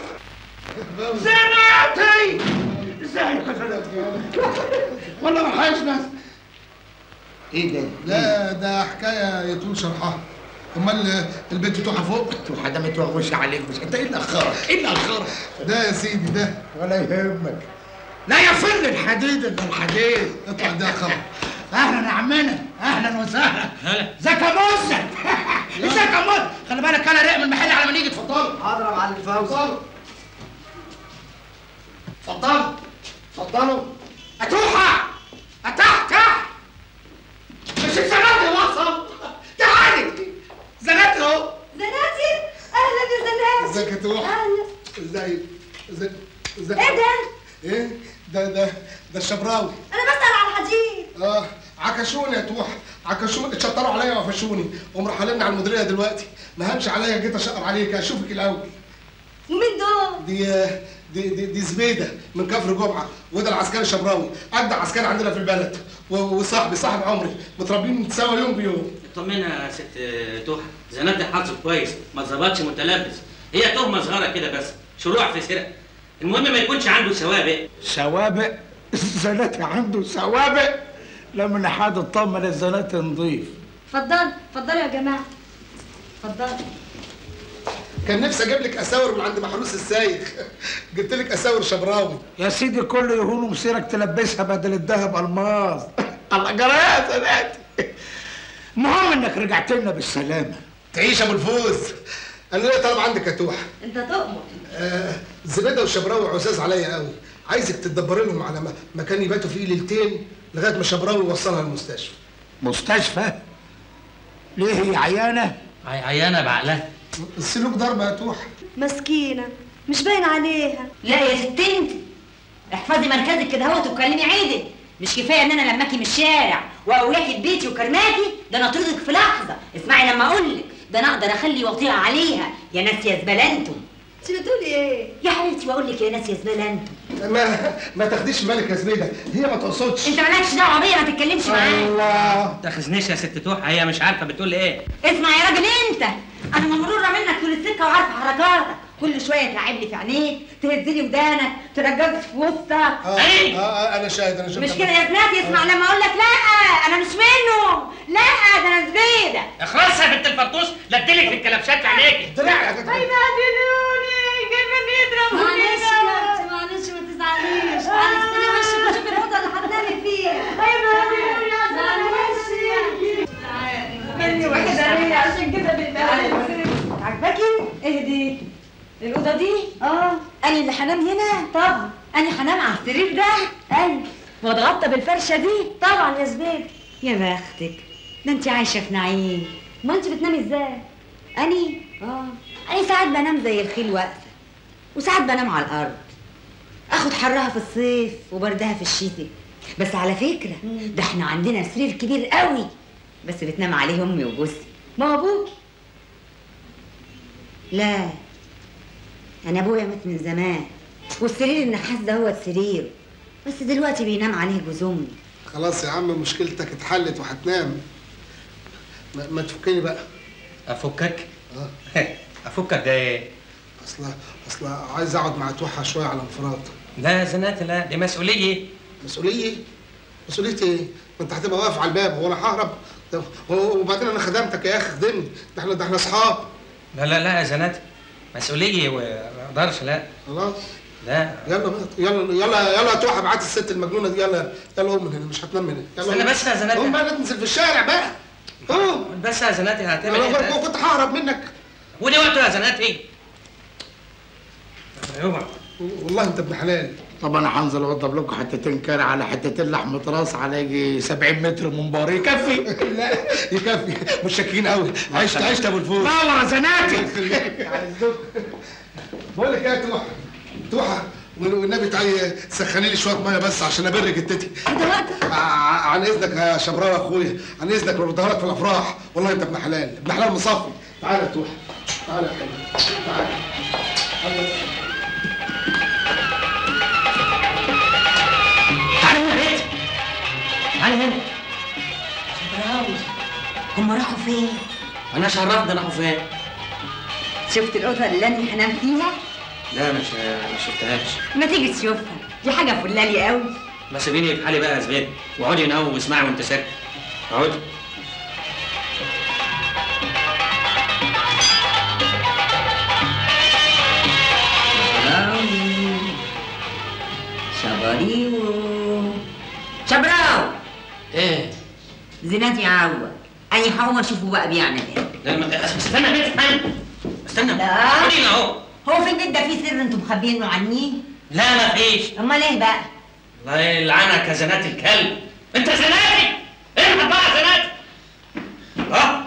زناتي ازاي والله ما حاجة ناس ايه ده؟ لا ده حكاية يطول شرحها امال البنت توحة فوق توحة ده متوغوش عليك مش انت ايه اللي اخرك؟ ايه اللي اخرك؟ ده يا سيدي ده ولا يهمك لا يفل الحديد الا الحديد اطلع ده خبر اهلا يا عمنا اهلا وسهلا هلا ازيك يا موسى ازيك يا موسى خلي بالك انا رايق من المحل على ما نيجي اتفضلوا حاضر يا معلم فوزي اتفضلوا اتفضلوا اتوحى اتح تح مش الزناتي وصل تعالي زناتي اهو زناتي اهلا يا زناتي ازيك يا توحى اهلا ازيك ازيك ازيك ايه ده؟ ايه ده ده ده الشبراوي انا بسال على الحديد اه عكشوني يا توحى عكشوني اتشطروا عليا وقفشوني ومرحلين على المديريه دلوقتي ما هانش عليا جيت اشقر عليك اشوفك الاول ومين دول؟ دي دي دي, دي زبيده من كفر جمعه وده العسكري الشبراوي اجدع عسكري عندنا في البلد و- وصاحبي صاحب عمري متربيين سوا يوم بيوم طمنا يا ست توحة زناد حظه كويس ما اتظبطش متلبس هي تهمه صغيره كده بس شروع في سرقه المهم ما يكونش عنده سوابق سوابق الزناتي عنده سوابق لما لحد اطمن الزناتي نضيف اتفضل اتفضلوا يا جماعه اتفضل كان نفسي اجيب لك اساور من عند محروس السايخ جبت لك اساور شبراوي يا سيدي كل يهون مسيرك تلبسها بدل الذهب الماظ الله جرى يا زناتي المهم انك رجعت لنا بالسلامه تعيش يا ابو الفوز انا ليه طالب عندك يا توحة انت تؤمر آه زبيده والشبراوي عزاز عليا قوي عايزك تدبر لهم على م- مكان يباتوا فيه ليلتين لغايه ما شبراوي يوصلها المستشفى مستشفى ليه هي عيانه عي- عيانه بعقلها السلوك ضربه يا توحة مسكينه مش باين عليها لا يا ست انت احفظي مركزك كده اهوت وكلمي عيدك مش كفايه ان انا لماكي من الشارع واقوياكي ببيتي وكرماكي ده انا اطردك في لحظه اسمعي لما اقول لك ده انا اقدر اخلي وطيها عليها يا ناس يا زباله انتم انت بتقولي ايه؟ يا حبيبتي بقول لك يا ناس يا زباله انتم ما ما تاخديش بالك يا زبيده هي ما تقصدش انت مالكش دعوه بيا ما تتكلمش معايا الله تاخذنيش يا ست توحة هي مش عارفه بتقول ايه اسمع يا راجل انت انا ممروره منك طول السكه وعارفه حركاتك كل شويه تلعب لي في عينيك تهزلي ودانك ترجلك في وسطك آه, آه, اه انا شاهد انا شاهد مش كده يا بنات اسمع لما اقول لك لا انا مش منهم لا ده انا زبيده اخلص يا بنت الفرطوس لا اديلك في الكلبشات في عينيكي طلع يا جدع هيبهدلوني كيف يضربوني معلش يا اختي معلش ما تزعليش تعالي استني وشك وشوفي الاوضه اللي هتنامي فيها هيبهدلوني يا معلش مني واحده ليا عشان كده بالله عجباكي ايه دي الاوضه دي اه انا اللي هنام هنا طبعا انا هنام على السرير ده ايوه واتغطى بالفرشه دي طبعا يا زبيب يا بختك ده انت عايشه في نعيم ما انت بتنامي ازاي؟ اني اه انا ساعات بنام زي الخيل واقفه وساعات بنام على الارض اخد حرها في الصيف وبردها في الشتاء بس على فكره ده احنا عندنا سرير كبير قوي بس بتنام عليه امي وجوزي ما هو ابوك لا انا ابويا مات من زمان والسرير النحاس ده هو السرير بس دلوقتي بينام عليه جوز امي خلاص يا عم مشكلتك اتحلت وهتنام ما, ما تفكني بقى افكك اه افكك ده ايه اصل اصل عايز اقعد مع توحة شويه على انفراد لا يا زنات لا دي مسؤوليه مسؤوليه مسؤوليه ايه؟ ما انت هتبقى واقف على الباب هو انا ههرب ده- وبعدين انا خدمتك يا اخي خدمني ده احنا ده احنا اصحاب لا لا لا يا زنات مسؤوليه وما اقدرش لا خلاص لا يلا بقى يلا يلا يلا يا توحة ابعت الست المجنونه دي يلا يلا قوم من هنا مش هتنام من هنا يلا استنى قوم. بس يا زنات. قوم بقى تنزل في الشارع بقى قوم بس يا زناتي هتعمل انا ايه كنت ههرب منك ودي وقته يا زناتي اوعى والله انت ابن حلال طب انا هنزل اوضب لكم حتتين كاري على حتتين لحمه راس على يجي 70 متر من بار يكفي لا يكفي مش شاكين قوي عشت عشت يا ابو الفوز نور يا زناتي بقول لك ايه يا توحة توحة والنبي تعالي سخني لي شويه ميه بس عشان ابر جدتي ع- عن اذنك يا شبراوي يا اخويا عن اذنك بردها لك في الافراح والله انت ابن حلال ابن حلال مصفي تعالى يا توحة تعالى يا حبيبي تعالى تعالى. تعالى هنا يا بنت تعالى هنا هم راحوا فين انا شرفت انا فين شفت الاوضه اللي انا هنام فيها لا مش ما شفتهاش ما تيجي تشوفها دي حاجه فلالي قوي ما سيبيني في حالي بقى يا زبيد واقعدي هنا واسمعي وانت ساكت اقعدي شبريو شبراو ايه زينات يعوض انا هقوم اشوفه بقى بيعمل ايه لا ما- استنى يا بنت استنى استنى لا. اقعدي هنا اهو هو في البيت ده فيه سر انتم مخبينه عني لا ما فيش امال ايه بقى الله يلعنك يا زنات الكلب انت زناتي ارحب بقى يا زناتي اه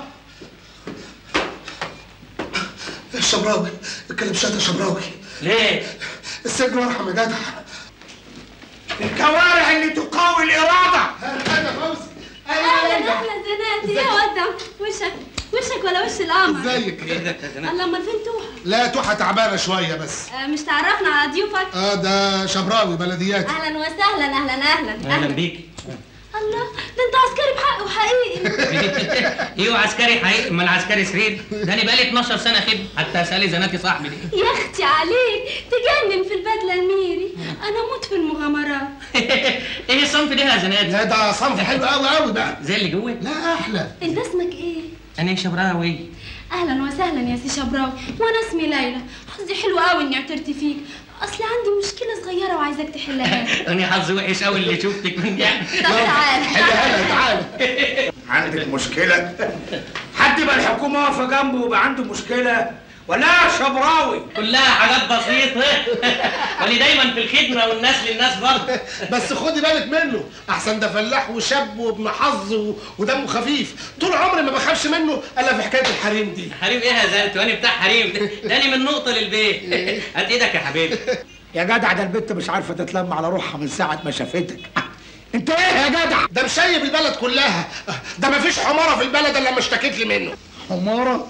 الشبراوي الكلبشات الشبراوي ليه السجن وارحم يا جدع الكوارع اللي تقاوي الاراده انا فوزي اهلا اهلا زناتي يا ودع وشك وشك ولا وش القمر ازيك ايدك يا زناتي الله امال فين توحة لا توحة تعبانه شويه بس آه، مش تعرفنا على ضيوفك اه ده شبراوي بلدياتي اهلا وسهلا اهلا اهلا اهلا بيك الله ده انت عسكري بحق وحقيقي ايوه عسكري حقيقي ما انا عسكري سرير ده انا بقالي 12 سنه خدمه حتى اسالي زناتي صاحبي دي يا اختي عليك تجنن في البدله الميري انا اموت في المغامرات ايه الصنف ده يا زناتي لا ده صنف حلو قوي قوي بقى زي اللي جوه لا احلى انت اسمك ايه انا شبراوي اهلا وسهلا يا سي شبراوي وانا اسمي ليلى حظي حلو قوي اني اعترت فيك اصل عندي مشكله صغيره وعايزاك تحلها لي. انا حظي وحش قوي اللي شفتك من يعني طب تعالى هلا تعالى عندك مشكله حد يبقى الحكومه واقفه جنبه ويبقى عنده مشكله ولا يا شبراوي كلها حاجات بسيطه وانا دايما في الخدمه والناس للناس برضه بس خدي بالك منه احسن ده فلاح وشاب وابن حظ و- ودمه خفيف طول عمري ما بخافش منه الا في حكايه الحريم دي حريم ايه يا زلمه وانا بتاع حريم ده ده انا من نقطه للبيت هات ايدك يا حبيبي يا جدع ده البت مش عارفه تتلم على روحها من ساعه ما شافتك انت ايه يا جدع ده مشيب البلد كلها ده ما فيش حماره في البلد الا لما اشتكيت لي منه حماره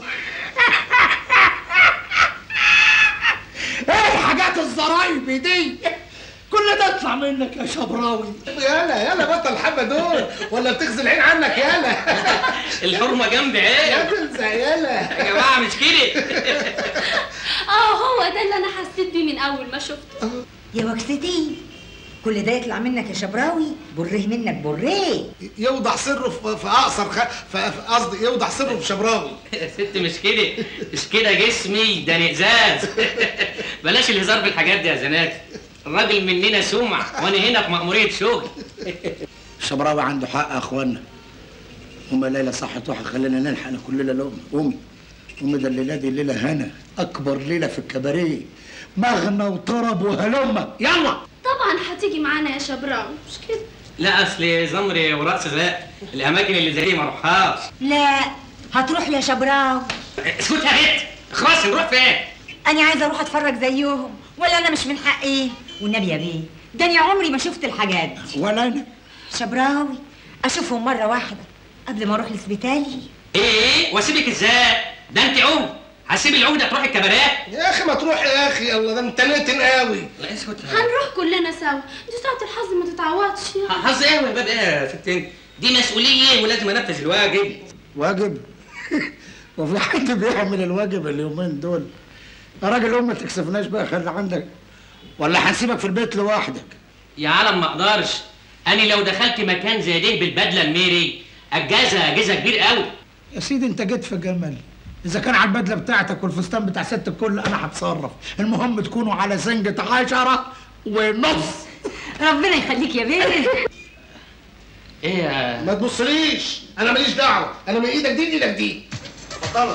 ايه الحاجات الزرايب دي كل ده يطلع منك يا شبراوي يالا يالا بطل الحبه دول ولا بتغزي العين عنك يالا الحرمه جنبي يا عيب تنسى يالا يا جماعه مش كده اه هو ده اللي انا حسيت بيه من اول ما شفته يا وكستي كل ده يطلع منك يا شبراوي بريه منك بريه يوضع سره في في اقصر خ... في في- قصدي يوضع سره في شبراوي يا ست مش كده مش كده جسمي ده نقزاز بلاش الهزار بالحاجات دي يا زناتي الراجل مننا سمع وانا هنا في مأمورية شغل الشبراوي عنده حق يا اخوانا أم ليلى صحت روحها خلينا نلحق كلنا لقمة قومي قومي ده الليلة دي ليلة هنا أكبر ليلة في الكباريه مغنى وطرب وهلمة يلا طبعا هتيجي معانا يا شبراوي مش كده لا اصل زمري ورقص لا الاماكن اللي زي دي ما اروحهاش لا هتروح يا شبراوي اسكت يا بنت خلاص نروح فين انا عايزه اروح اتفرج زيهم ولا انا مش من حقي والنبي يا بيه ده انا عمري ما شفت الحاجات دي ولا أنا شبراوي اشوفهم مره واحده قبل ما اروح لسبيتالي ايه ايه واسيبك ازاي ده انت عود هسيب العوده تروح الكباريه يا اخي ما تروح يا اخي الله ده انت نتن قوي لا اسكت هنروح كلنا سوا دي ساعة الحظ ما تتعوضش حظ ايه يا باب ايه يا ست انت؟ دي مسؤوليه ولازم انفذ الواجب واجب وفي حد بيعمل الواجب اليومين دول يا راجل قوم ما تكسفناش بقى خلي عندك ولا هنسيبك في البيت لوحدك يا عالم ما اقدرش انا لو دخلت مكان زي ده بالبدله الميري الجازه جزء كبير قوي يا سيدي انت جيت في جمال اذا كان على البدله بتاعتك والفستان بتاع ست الكل انا هتصرف المهم تكونوا على سنجة عشرة ونص ربنا يخليك يا بيه ايه يا ما تبصليش انا ماليش دعوه انا من ايدك دي لايدك دي اتفضل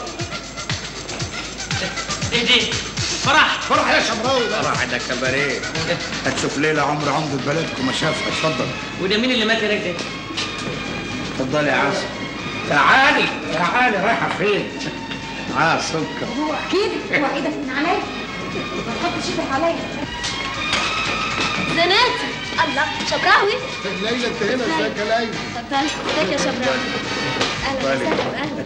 ايه دي فرح فرح يا شبراوي بقى راح ده كباريه هتشوف ليلة عمر عمدة بلدكم ما شافها اتفضل وده مين اللي مات هناك ده اتفضلي يا عاصم تعالي تعالي رايحة فين؟ اه سكر هو كده هو ايدك من عليا ما تحطش ايدك عليا زناتي الله شبراوي ليلى انت هنا ازيك يا ليلى اتفضل ازيك يا شبراوي اهلا وسهلا اهلا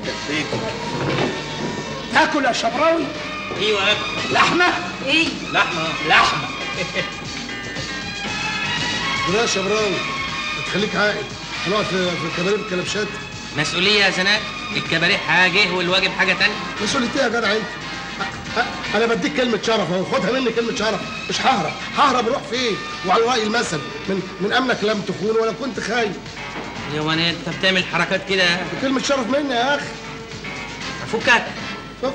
تاكل يا شبراوي ايوه لحمة ايه لحمه لحمه لا يا شبراوي تخليك عاقل هنقعد في في الكباريه بالكلبشات مسؤوليه يا زناد الكباريه حاجه والواجب حاجه تانية مسؤوليتي يا جدع انت أ- أ- انا بديك كلمه شرف اهو خدها مني كلمه شرف مش ههرب ههرب اروح فين وعلى راي المثل من من امنك لم تخون ولا كنت خاين يا وانا انت بتعمل حركات كده دي كلمه شرف مني يا اخي فكك شوف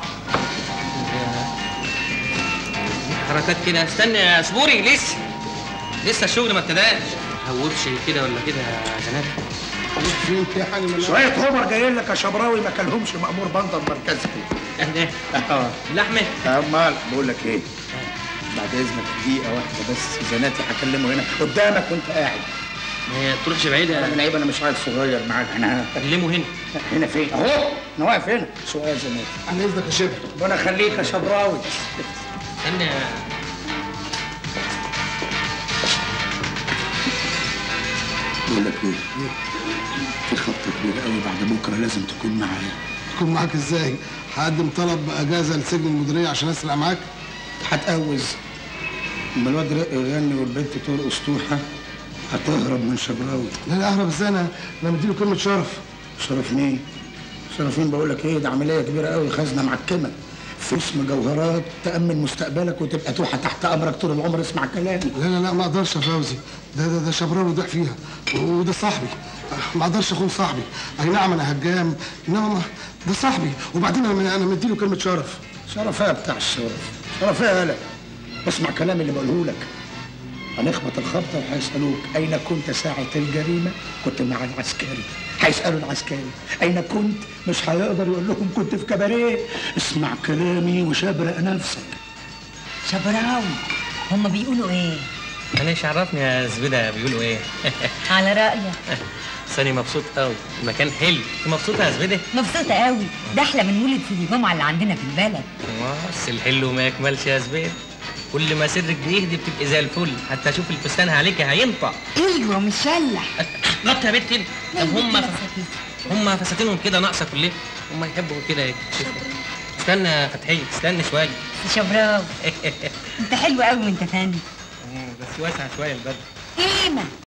حركات كده استنى اصبري لسه لسه الشغل ما ابتداش هوبش كده ولا كده يا زناد خليك فين يعني من شوية عمر جايين لك يا شبراوي ما كلهمش مأمور بندر مركزي اهدى اه لحمه امال بقول لك ايه بعد اذنك دقيقه واحده بس زناتي هكلمه هنا قدامك وانت قاعد ما هي تروحش بعيد انا يا من عيب انا مش عيل صغير معاك انا كلمه هنا هنا فين اهو انا واقف هنا سؤال زناتي انا اذنك يا شبر ربنا يخليك يا شبراوي استنى بقول لك ايه في خطه كبيره قوي بعد بكره لازم تكون معايا اكون معاك ازاي هقدم طلب اجازه لسجن المديريه عشان اسرق معاك هتقوز اما الواد رق يغني والبنت ترقص توحه هتهرب من شبراوي لا لا اهرب ازاي انا انا مديله كلمه شرف شرف مين؟ شرف مين بقول لك ايه ده عمليه كبيره قوي خزنه معكمه فلوس مجوهرات تامن مستقبلك وتبقى توحه تحت امرك طول العمر اسمع كلامي لا لا لا ما اقدرش يا فوزي ده ده ده شبراوي ضيع فيها وده صاحبي ما اقدرش اخون صاحبي اي نعم انا هجام انما ما ده صاحبي وبعدين انا انا مديله كلمه شرف شرف ايه بتاع الشرف شرف ايه يالا اسمع كلامي اللي بقوله لك هنخبط الخبطه وهيسالوك اين كنت ساعه الجريمه كنت مع العسكري هيسالوا العسكري اين كنت مش هيقدر يقول لهم كنت في كباريه اسمع كلامي وشبرق نفسك شبراوي هما بيقولوا ايه انا ايش عرفني يا زبيده بيقولوا ايه على رايك ساني مبسوط قوي المكان حلو انت مبسوطه يا زبيده مبسوطه قوي ده احلى من مولد سيدي جمعه اللي عندنا في البلد بس الحلو ما يكملش يا زبيده كل ما سرك بيهدي بتبقي زي الفل حتى اشوف الفستان عليك هينطق ايوه مشلح نط يا بنت طب هم هم فساتينهم كده ناقصه كلها هم يحبوا كده ايه استنى يا فتحيه استنى شويه شبراوي انت حلو قوي وانت فاهم بس واسع شويه البدن قيمه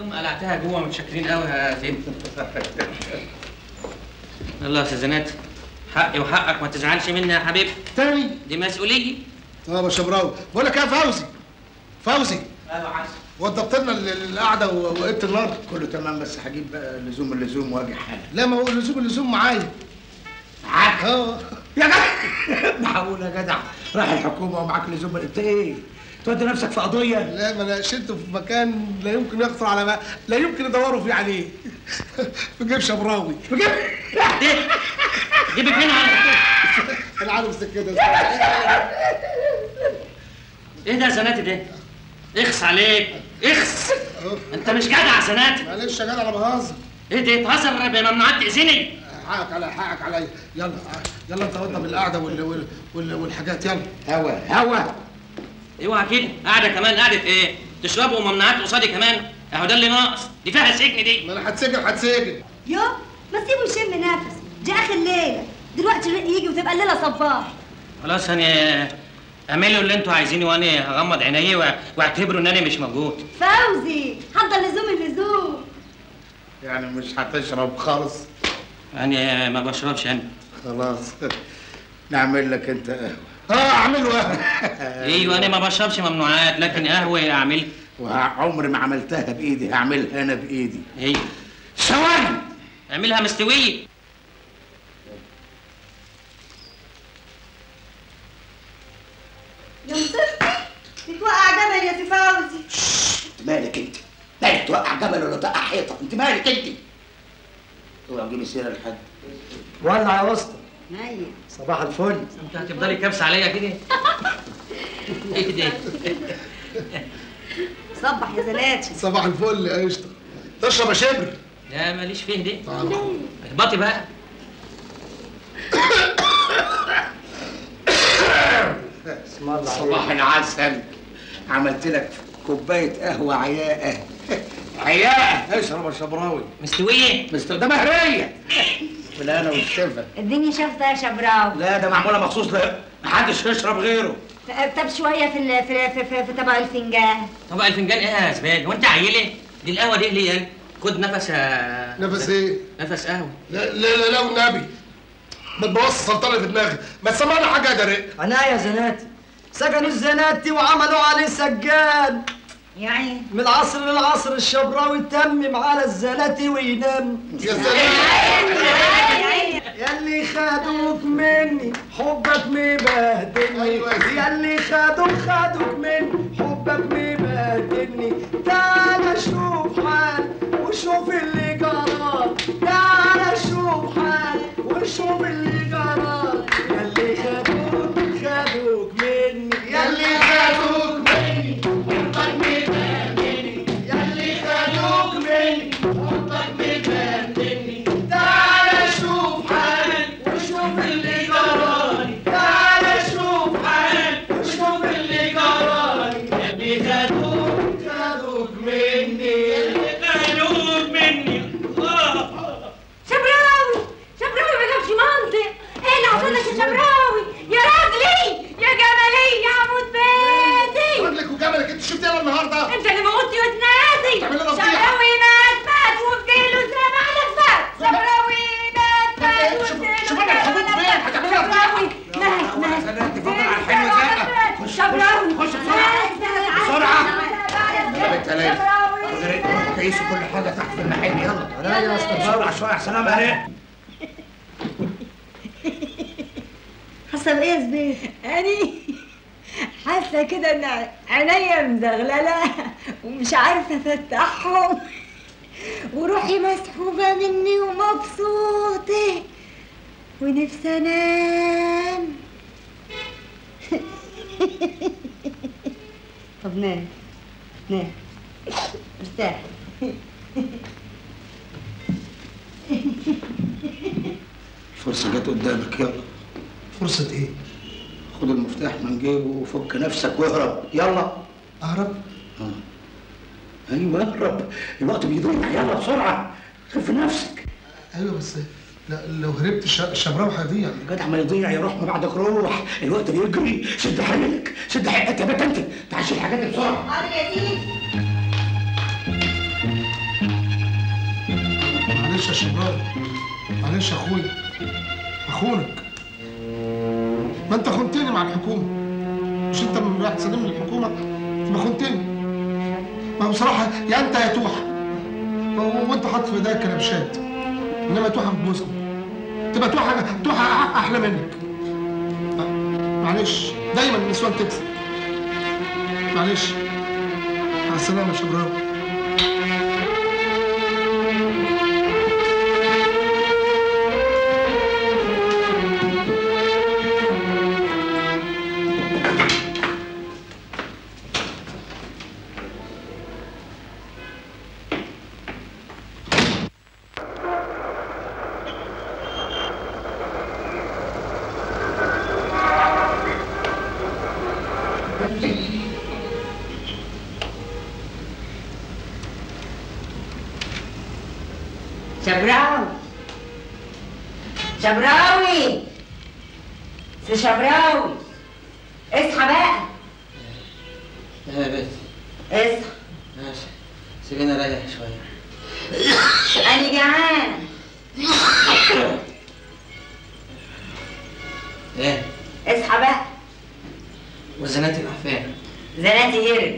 الهدوم قلعتها جوه متشكرين قوي يا زين يلا يا استاذ حقي وحقك ما تزعلش مني يا حبيبي تاني دي مسؤوليه طب يا شبراوي بقول لك ايه يا فوزي فوزي ايوه عسل وضبط لنا ال- القعده و- وقبت النار كله تمام بس هجيب بقى لزوم اللزوم واجي حالا لا ما هو اللزوم اللزوم معايا معاك اه يا جدع معقول يا جدع رايح الحكومه ومعاك لزوم انت ايه تودي نفسك في قضيه لا ما انا شلته في مكان لا يمكن يخطر على ما لا يمكن يدوروا فيه عليه في جيب شبراوي في جيب جيبك هنا انا عارف كده ايه ده يا زناتي ده؟ اخس عليك اخس انت مش جدع يا زناتي معلش يا جدع انا بهزر ايه ده تهزر بممنوعات تاذيني حقك على حقك عليا يلا يلا انت وضب القعده وال... وال... وال... والحاجات يلا هوا هوا اوعى كده قاعده كمان قاعده ايه؟ تشربوا ممنوعات قصادي كمان اهو ده اللي ناقص دي فيها سجن دي ما انا هتسجن هتسجن يو ما تسيبه يشم نفس دي اخر ليله دلوقتي الرق يجي وتبقى الليله صباح خلاص انا اعملوا اللي انتوا عايزينه وانا هغمض عيني وأ- واعتبروا ان انا مش موجود فوزي حضر لزوم اللزوم يعني مش هتشرب خالص انا ما بشربش انا خلاص نعمل لك انت قهوه اه اعملوا قهوه ايوه انا ما بشربش ممنوعات لكن قهوه اعمل وعمري ما عملتها بايدي هعملها انا بايدي ايوه ثواني اعملها مستويه يا مصيبتي بتوقع جبل يا سي فوزي انت مالك انت مالك توقع جبل ولا توقع حيطه انت مالك انت اوعى تجيبي سيره لحد ولع يا اسطى ايوه صباح الفل انت هتفضلي كابسه عليا كده ايه ده صبح يا زلاتي صباح الفل يا قشطه تشرب يا شبر لا ماليش فيه دي اهبطي بقى اسم الله صباح العسل عملت لك كوبايه قهوه عياقه عياقه اشرب يا شبراوي مستويه مستوى ده مهريه بالهنا والشفا اديني شفطه يا شبراوي لا ده معموله مخصوص ل محدش يشرب غيره طب شويه في ال- في في, في, في طبق الفنجان طبق الفنجان ايه يا زبال وانت عيله دي القهوه دي ليه يعني خد نفس يا نفس ايه؟ نفس قهوه لا لا لا, لا والنبي ما تبوظ السلطنه في دماغي ما تسمعنا حاجه يا درق انا يا زناتي سجنوا الزناتي وعملوا عليه سجاد يعني من العصر للعصر الشبراوي تمم على الزناتي وينام يا سلام ياللي خدوك مني حبك مبهدلني أيوة يا سيدي. ياللي خدوك خدوك مني حبك مبهدلني تعال شوف حال وشوف اللي جرى تعال شوف حال وشوف اللي جرى ياللي خدوك خدوك مني ياللي خدوك مني حبك مبهدلني ياللي خدوك مني حبك مبهدلني تعال شوف حال وشوف اللي جرالي تعال شوف حال وشوف اللي جرالي يا ابني خدوك خدوك مني خدوك مني شبراوي شبراوي ما جابش منطق ايه اللي حصل لك يا شبراوي يا راجلي يا جمالي يا عمود بيتي رجلك وجملك انت شفت ايه النهارده؟ انت اللي موتني وتنادي تعمل لنا فضيحة. شبراوي مات مات وفديله زرع على فات شبراوي مات مات شوف- وفديله شوف انا الحدود فين هتعمل لنا شبراوي مات مات اتفضل على الحلو زقه شبراوي خش بسرعة. بسرعة. يا بنت ليلى. كيسوا كل حاجه تحت في المحل يلا لا يا اسطى بسرعه شويه احسن انا عليك حاسه بايه يا زبير؟ أني حاسة كده إن عينيا مزغللة ومش عارفة أفتحهم وروحي مسحوبة مني ومبسوطة ونفسي أنام طب نام نام ارتاح فرصه جت قدامك يلا فرصه ايه؟ خد المفتاح من جيبه وفك نفسك واهرب يلا اهرب آه. ايوه اهرب الوقت بيضيع يلا بسرعه خف نفسك ايوه بس لا لو هربت الش- الشبراوي هيضيع الجدع ما يضيع يروح ما بعدك روح الوقت بيجري شد حيلك شد حيلك يا بنت انت تعال شيل الحاجات دي بسرعه حاضر يا سيدي معلش يا اخويا اخونك ما انت خنتني مع الحكومه مش انت من رايح تسلمني الحكومه ما خنتني ما بصراحه يا انت يا توحه و- وانت حاطط في ايديك كلبشات انما توحه بتبوسني تبقى توحه توحه أح- احلى منك معلش دايما النسوان تكسب معلش مع السلامه يا شبراوي شبراوي شبراوي سي شبراوي اصحى بقى يا بنت اصحى ماشي سيبيني اريح شويه انا جعان ايه اصحى بقى وزناتي راح فين؟ زناتي هرب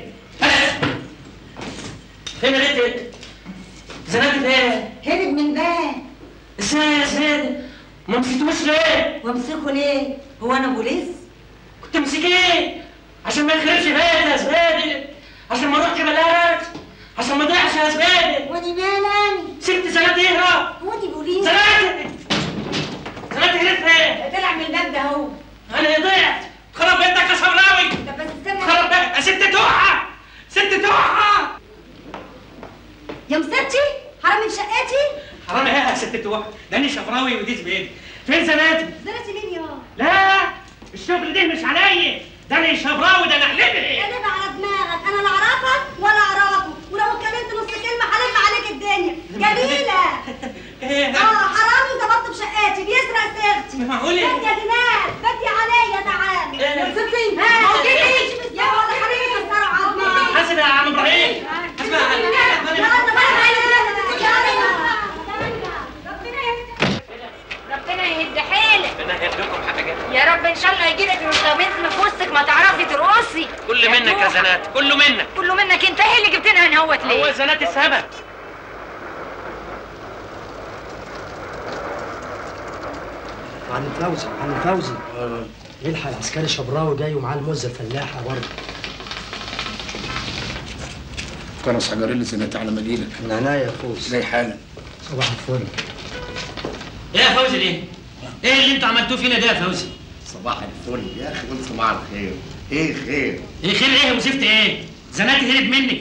فين يا بنت؟ زناتي فين؟ هرب من باب ازاي يا زياد؟ ما مسكتوش ليه؟ وامسكه ليه؟ هو انا بوليس؟ كنت مسكيه عشان ما يخربش بيتي يا زبادي عشان ما اروحش بلاد عشان ما اضيعش يا زبادي ودي مالاني سبت زناتي يهرب ودي بوليس زناتي زناتي هرب فين؟ طلع من الباب ده اهو انا ضيعت خرب بيتك يا صبراوي طب بس استنى خرب بيتك يا ست توحه ست توحه يا مستي حرامي في شقتي حرام ايه يا ست توحه ده انا شبراوي ودي زبادي فين زناتي؟ زنتي مين يا لا الشغل ده مش عليا ده انا شبراوي ده انا احلبي قلب على دماغك انا لا اعرفك ولا اعرفه ولو اتكلمت نص كلمه هلم عليك الدنيا جميله ايه اه حرامي ضبطته في شقتي بيسرق سيرتي معقولة؟ بدي يا جمال بدي عليا تعالى إيه؟ يا ستي ها ما تجيش يا ولد حبيبي كسروا عظمي حاسب يا عم ابراهيم حاسب يا عم ربنا يهد حيلك انا هيديكم حاجه يا رب ان شاء الله يجي لك رومانسم في وسطك ما تعرفي ترقصي كل منك يا زنات كله منك كله منك انت ايه اللي جبتنا هنا هوت هو ليه؟ زنات السبب عم فوزي عم فوزي يلحق العسكري شبراوي جاي ومعاه المزه الفلاحه برضه كانوا حجرين لي زناتي على مدينك من عناية يا فوز زي حالا صباح الفل ايه يا فوزي ليه؟ ايه اللي انتوا عملتوه فينا ده يا فوزي؟ صباح الفل يا اخي قول صباح الخير ايه خير ايه خير ايه وزفت ايه؟ زناتي هرب منك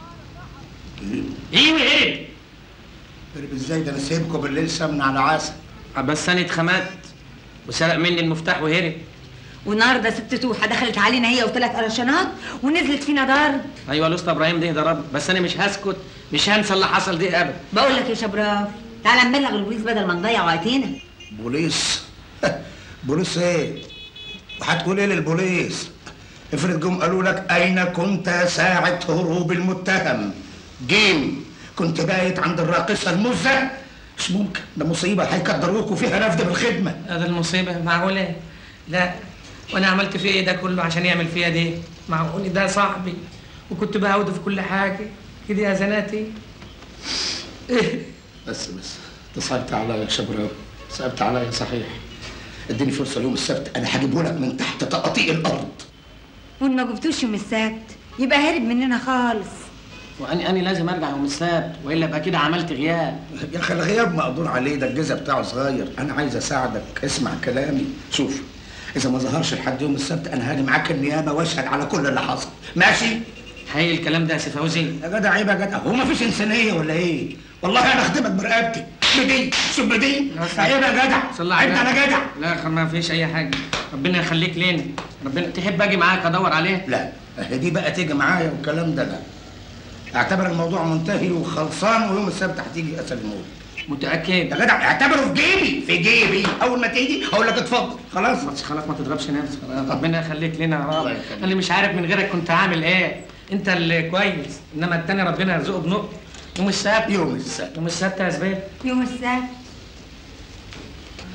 ايوه هرب هرب ازاي ده انا سايبكم بالليل سمن على عسل بس انا اتخمدت وسرق مني المفتاح وهرب والنهارده ست توحه دخلت علينا هي وثلاث قرشانات ونزلت فينا ضرب ايوه الاسطى ابراهيم ده ضرب بس انا مش هسكت مش هنسى اللي حصل ده ابدا بقول لك يا شبراوي تعالى نبلغ البوليس بدل ما نضيع وقتنا بوليس بوليس ايه؟ وهتقول ايه للبوليس؟ افرض جم قالوا لك اين كنت ساعة هروب المتهم؟ جيم كنت بايت عند الراقصة المزة؟ مش ممكن ده مصيبة هيقدروك وفيها رفض بالخدمة هذا المصيبه معقوله؟ لا وانا عملت فيه ايه ده كله عشان يعمل فيها دي؟ معقول ده صاحبي وكنت بعوده في كل حاجه كده يا زناتي ايه بس بس انت صعبت عليا يا شبراوي صعبت عليا صحيح اديني فرصة اليوم السبت انا هجيبه لك من تحت تقاطيع الارض وان ما جبتوش يوم السبت يبقى هرب مننا خالص واني اني لازم ارجع يوم السبت والا ابقى كده عملت غياب يا اخي الغياب مقدور عليه ده الجزء بتاعه صغير انا عايز اساعدك اسمع كلامي شوف اذا ما ظهرش لحد يوم السبت انا هاجي معاك النيابه واشهد على كل اللي حصل ماشي حقيقي الكلام ده يا سي فوزي يا جدع عيب يا جدع هو ما فيش انسانيه ولا ايه والله انا اخدمك برقبتي بدي شوف بدي عيب يا جدع صلى على عيب انا النبي. جدع لا خ- ما فيش اي حاجه ربنا يخليك لنا ربنا تحب اجي معاك ادور عليه لا هي دي بقى تيجي معايا والكلام ده لا اعتبر الموضوع منتهي وخلصان ويوم السبت هتيجي اسلمه متاكد يا جدع اعتبره في جيبي في جيبي اول ما تيجي هقول لك اتفضل خلاص بس خلاص ما تضربش نفسك خلاص. ربنا يخليك لنا يا رب الله يخليك. انا مش عارف من غيرك كنت عامل ايه انت اللي كويس انما التاني ربنا يرزقه بنقط يوم السبت يوم السبت يوم السبت يا زبير يوم السبت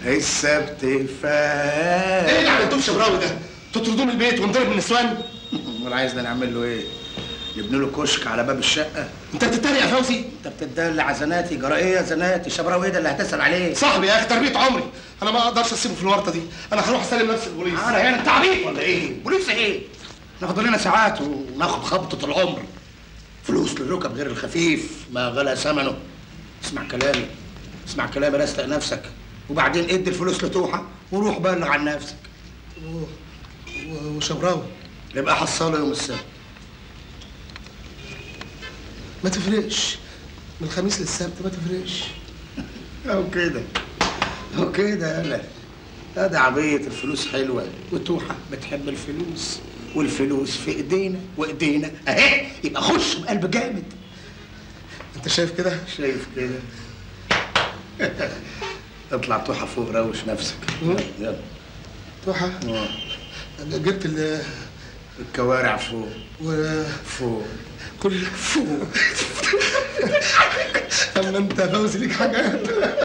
السبت فات ايه اللي عملتوه في شبراوي ده؟ تطردوه من البيت ونضرب النسوان؟ امال عايزنا نعمل له ايه؟ نبني له كشك على باب الشقه انت بتتريق يا فوزي؟ انت بتدلع زناتي جرى ايه يا زناتي شبراوي ايه ده اللي هتسال عليه صاحبي يا اخي تربيه عمري انا ما اقدرش اسيبه في الورطه دي انا هروح اسلم نفسي للبوليس انا يعني انت عبيط ولا ايه؟ بوليس ايه؟ ناخد لنا ساعات وناخد خبطه العمر فلوس للركب غير الخفيف ما غلى ثمنه اسمع كلامي اسمع كلامي رستق نفسك وبعدين ادي الفلوس لتوحه وروح بلغ عن نفسك وشبراوي يبقى حصاله يوم السبت ما تفرقش من الخميس للسبت ما تفرقش او كده او كده يالا لا ده عبيط الفلوس حلوه وتوحه بتحب الفلوس والفلوس في ايدينا وايدينا اهي يبقى خش بقلب جامد انت شايف كده؟ شايف كده اطلع توحه فوق روش نفسك يلا توحه جبت ال الكوارع فوق و فوق كل فوق اما انت يا فوزي ليك حاجات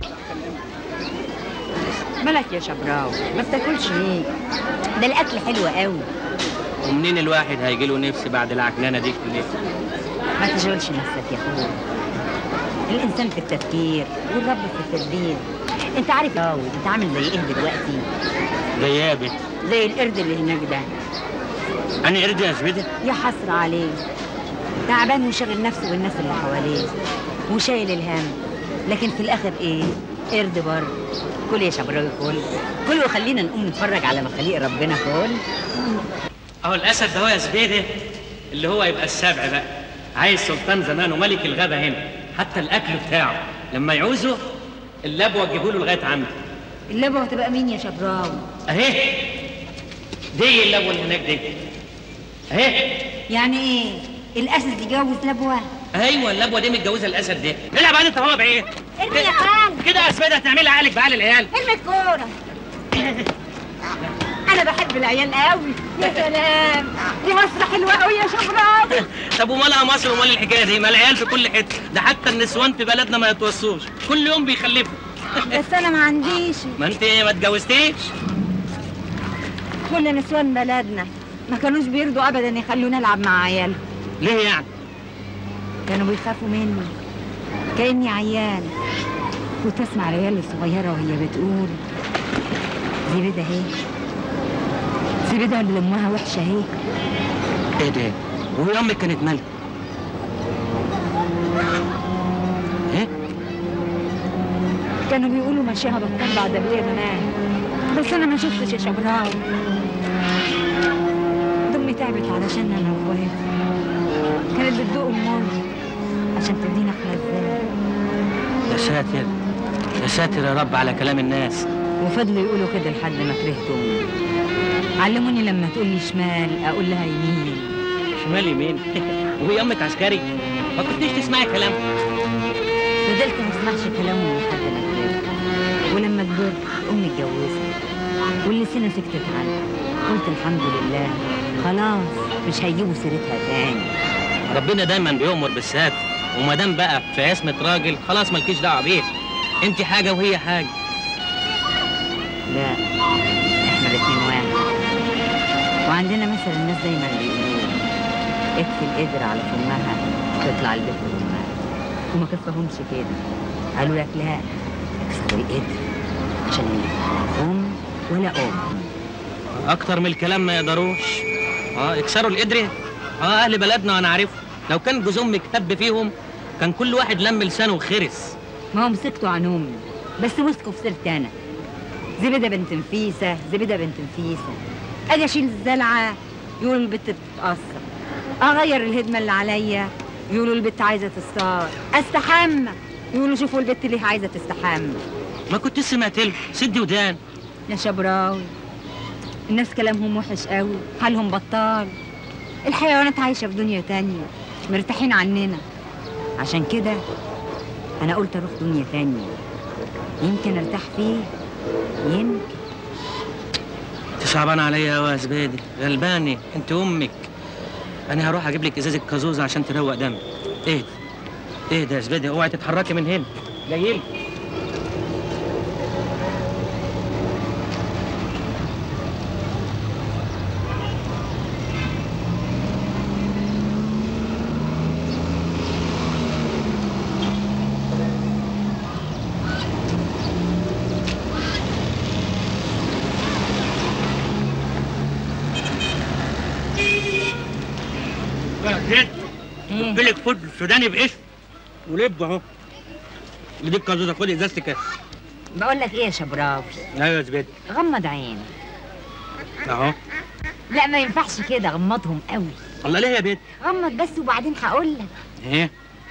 مالك يا شبراوي ما بتاكلش ليه ده الاكل حلو قوي ومنين الواحد هيجي له نفس بعد العكنانه دي كلها ما تشغلش نفسك يا اخويا الانسان في التفكير والرب في التدبير انت عارف يا راوي انت عامل زي ايه دلوقتي غيابه زي القرد اللي هناك ده انا قرد يا زبيده يا حسرة عليه تعبان وشاغل نفسه بالناس اللي حواليه وشايل الهم لكن في الاخر ايه قرد برضه كل يا شبراوي كل كل وخلينا نقوم نتفرج على مخاليق ربنا كل اهو الاسد ده هو يا زبيده اللي هو يبقى السبع بقى عايز سلطان زمان وملك الغابه هنا حتى الاكل بتاعه لما يعوزه اللبوه تجيبه له لغايه عنده اللبوة هتبقى مين يا شبراوي اهي دي اللبوه اللي هناك دي اهي يعني ايه الاسد يجوز لبوة ايوه اللبوه دي متجوزه الاسد ده العب على انت هو بعيد ارمي يا خال كده يا زبيده هتعملي عقلك بعقل العيال ارمي الكورة انا بحب العيال قوي يا سلام دي مصر حلوه قوي يا شبراوي طب ومالها مصر ومال الحكايه دي ما العيال في كل حته ده حتى النسوان في بلدنا ما يتوصوش كل يوم بيخلفوا بس انا ما عنديش ما انت ما اتجوزتيش كل نسوان بلدنا ما كانوش بيرضوا ابدا يخلونا نلعب مع عيالهم ليه يعني كانوا بيخافوا مني كاني عيال كنت اسمع العيال الصغيره وهي بتقول زبيده اهي زبيده اللي امها وحشه اهي ايه ده وهي امك كانت مالها ايه كانوا بيقولوا مشيها بطال بعد ابويا زمان بس انا ما شفتش يا شبراوي دمي تعبت علشان انا واخواتي كانت بتدوق المر عشان تدينا احنا ازاي يا ساتر يا ساتر يا رب على كلام الناس وفضلوا يقولوا كده لحد ما كرهتهم علموني لما تقول لي شمال اقول لها يمين شمال يمين وهي امك عسكري ما كنتيش تسمعي كلام فضلت ما اسمعش كلامهم لحد ما كبرت ولما كبرت امي اتجوزت واللسانه سكتت عنها قلت الحمد لله خلاص مش هيجيبوا سيرتها تاني ربنا دايما بيؤمر بالسات وما دام بقى في عصمه راجل خلاص مالكيش دعوه بيه انت حاجه وهي حاجه لا احنا الاتنين واحد وعندنا مثل الناس دايما بيقولوا اكفي القدر على فمها تطلع البيت لامها وما كفهمش كده قالوا لك لا اكسروا القدر عشان لا ام ولا ام اكتر من الكلام ما يقدروش اه يكسروا القدر اه اهل بلدنا وانا عارفه لو كان جوز امك تب فيهم كان كل واحد لم لسانه وخرس ما هم سكتوا عن امي بس مسكوا في سيرتي انا زبيده بنت نفيسه زبيده بنت نفيسه اجي اشيل الزلعه يقولوا البت بتتاثر اغير الهدمه اللي عليا يقولوا البت عايزه تستار استحمى يقولوا شوفوا البت ليه عايزه تستحمى ما كنت سمعت له سدي ودان يا شبراوي الناس كلامهم وحش قوي حالهم بطال الحيوانات عايشه في دنيا تانية مرتاحين عننا عشان كده انا قلت اروح دنيا تانية يمكن ارتاح فيه يمكن انت صعبان عليا قوي يا زبيدي غلباني انت امك انا هروح اجيب لك ازازه كازوزه عشان تروق دمي ايه ايه ده يا زبيدي اوعي تتحركي من هنا جايلك إيه؟ جبت لك فول سوداني باسم ولب اهو دي الكازوزه خدي ازازتك كده بقول لك ايه يا شبراوي ايوه يا زبيدي غمض عينك اهو لا ما ينفعش كده غمضهم قوي الله ليه يا بنت غمض بس وبعدين هقول لك ايه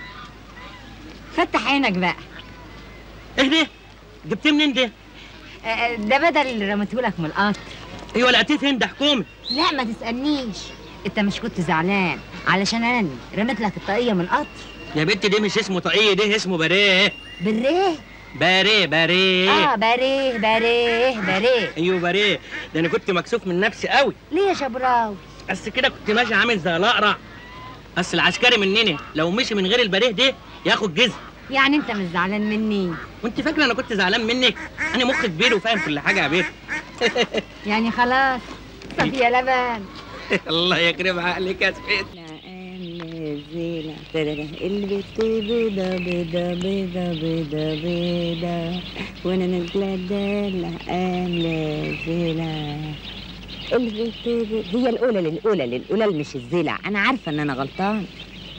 فتح عينك بقى ايه ده جبتيه منين ده آه، ده بدل اللي رميتهولك من القطر ايوه لقيتيه فين ده حكومي لا ما تسألنيش انت مش كنت زعلان علشان انا رميت لك الطاقية من القطر يا بنت دي مش اسمه طاقية ده اسمه باريه بالريه باريه باريه اه باريه باريه باريه ايوه باريه ده انا كنت مكسوف من نفسي قوي ليه يا شبراوي بس كده كنت ماشي عامل زي الاقرع بس العسكري مننا لو مشي من غير الباريه ده ياخد جزء يعني انت مش زعلان مني وانت فاكره انا كنت زعلان منك انا مخي كبير وفاهم كل حاجه يا بنت يعني خلاص صفية لبن الله يكرم عقلك يا سيد نزيلة البت بيضة بيضة بيضة بيضة بيضة وانا نازلة دالة نازلة البت بيضة هي الأولى للأولى للأولى مش الزلع أنا عارفة إن أنا غلطان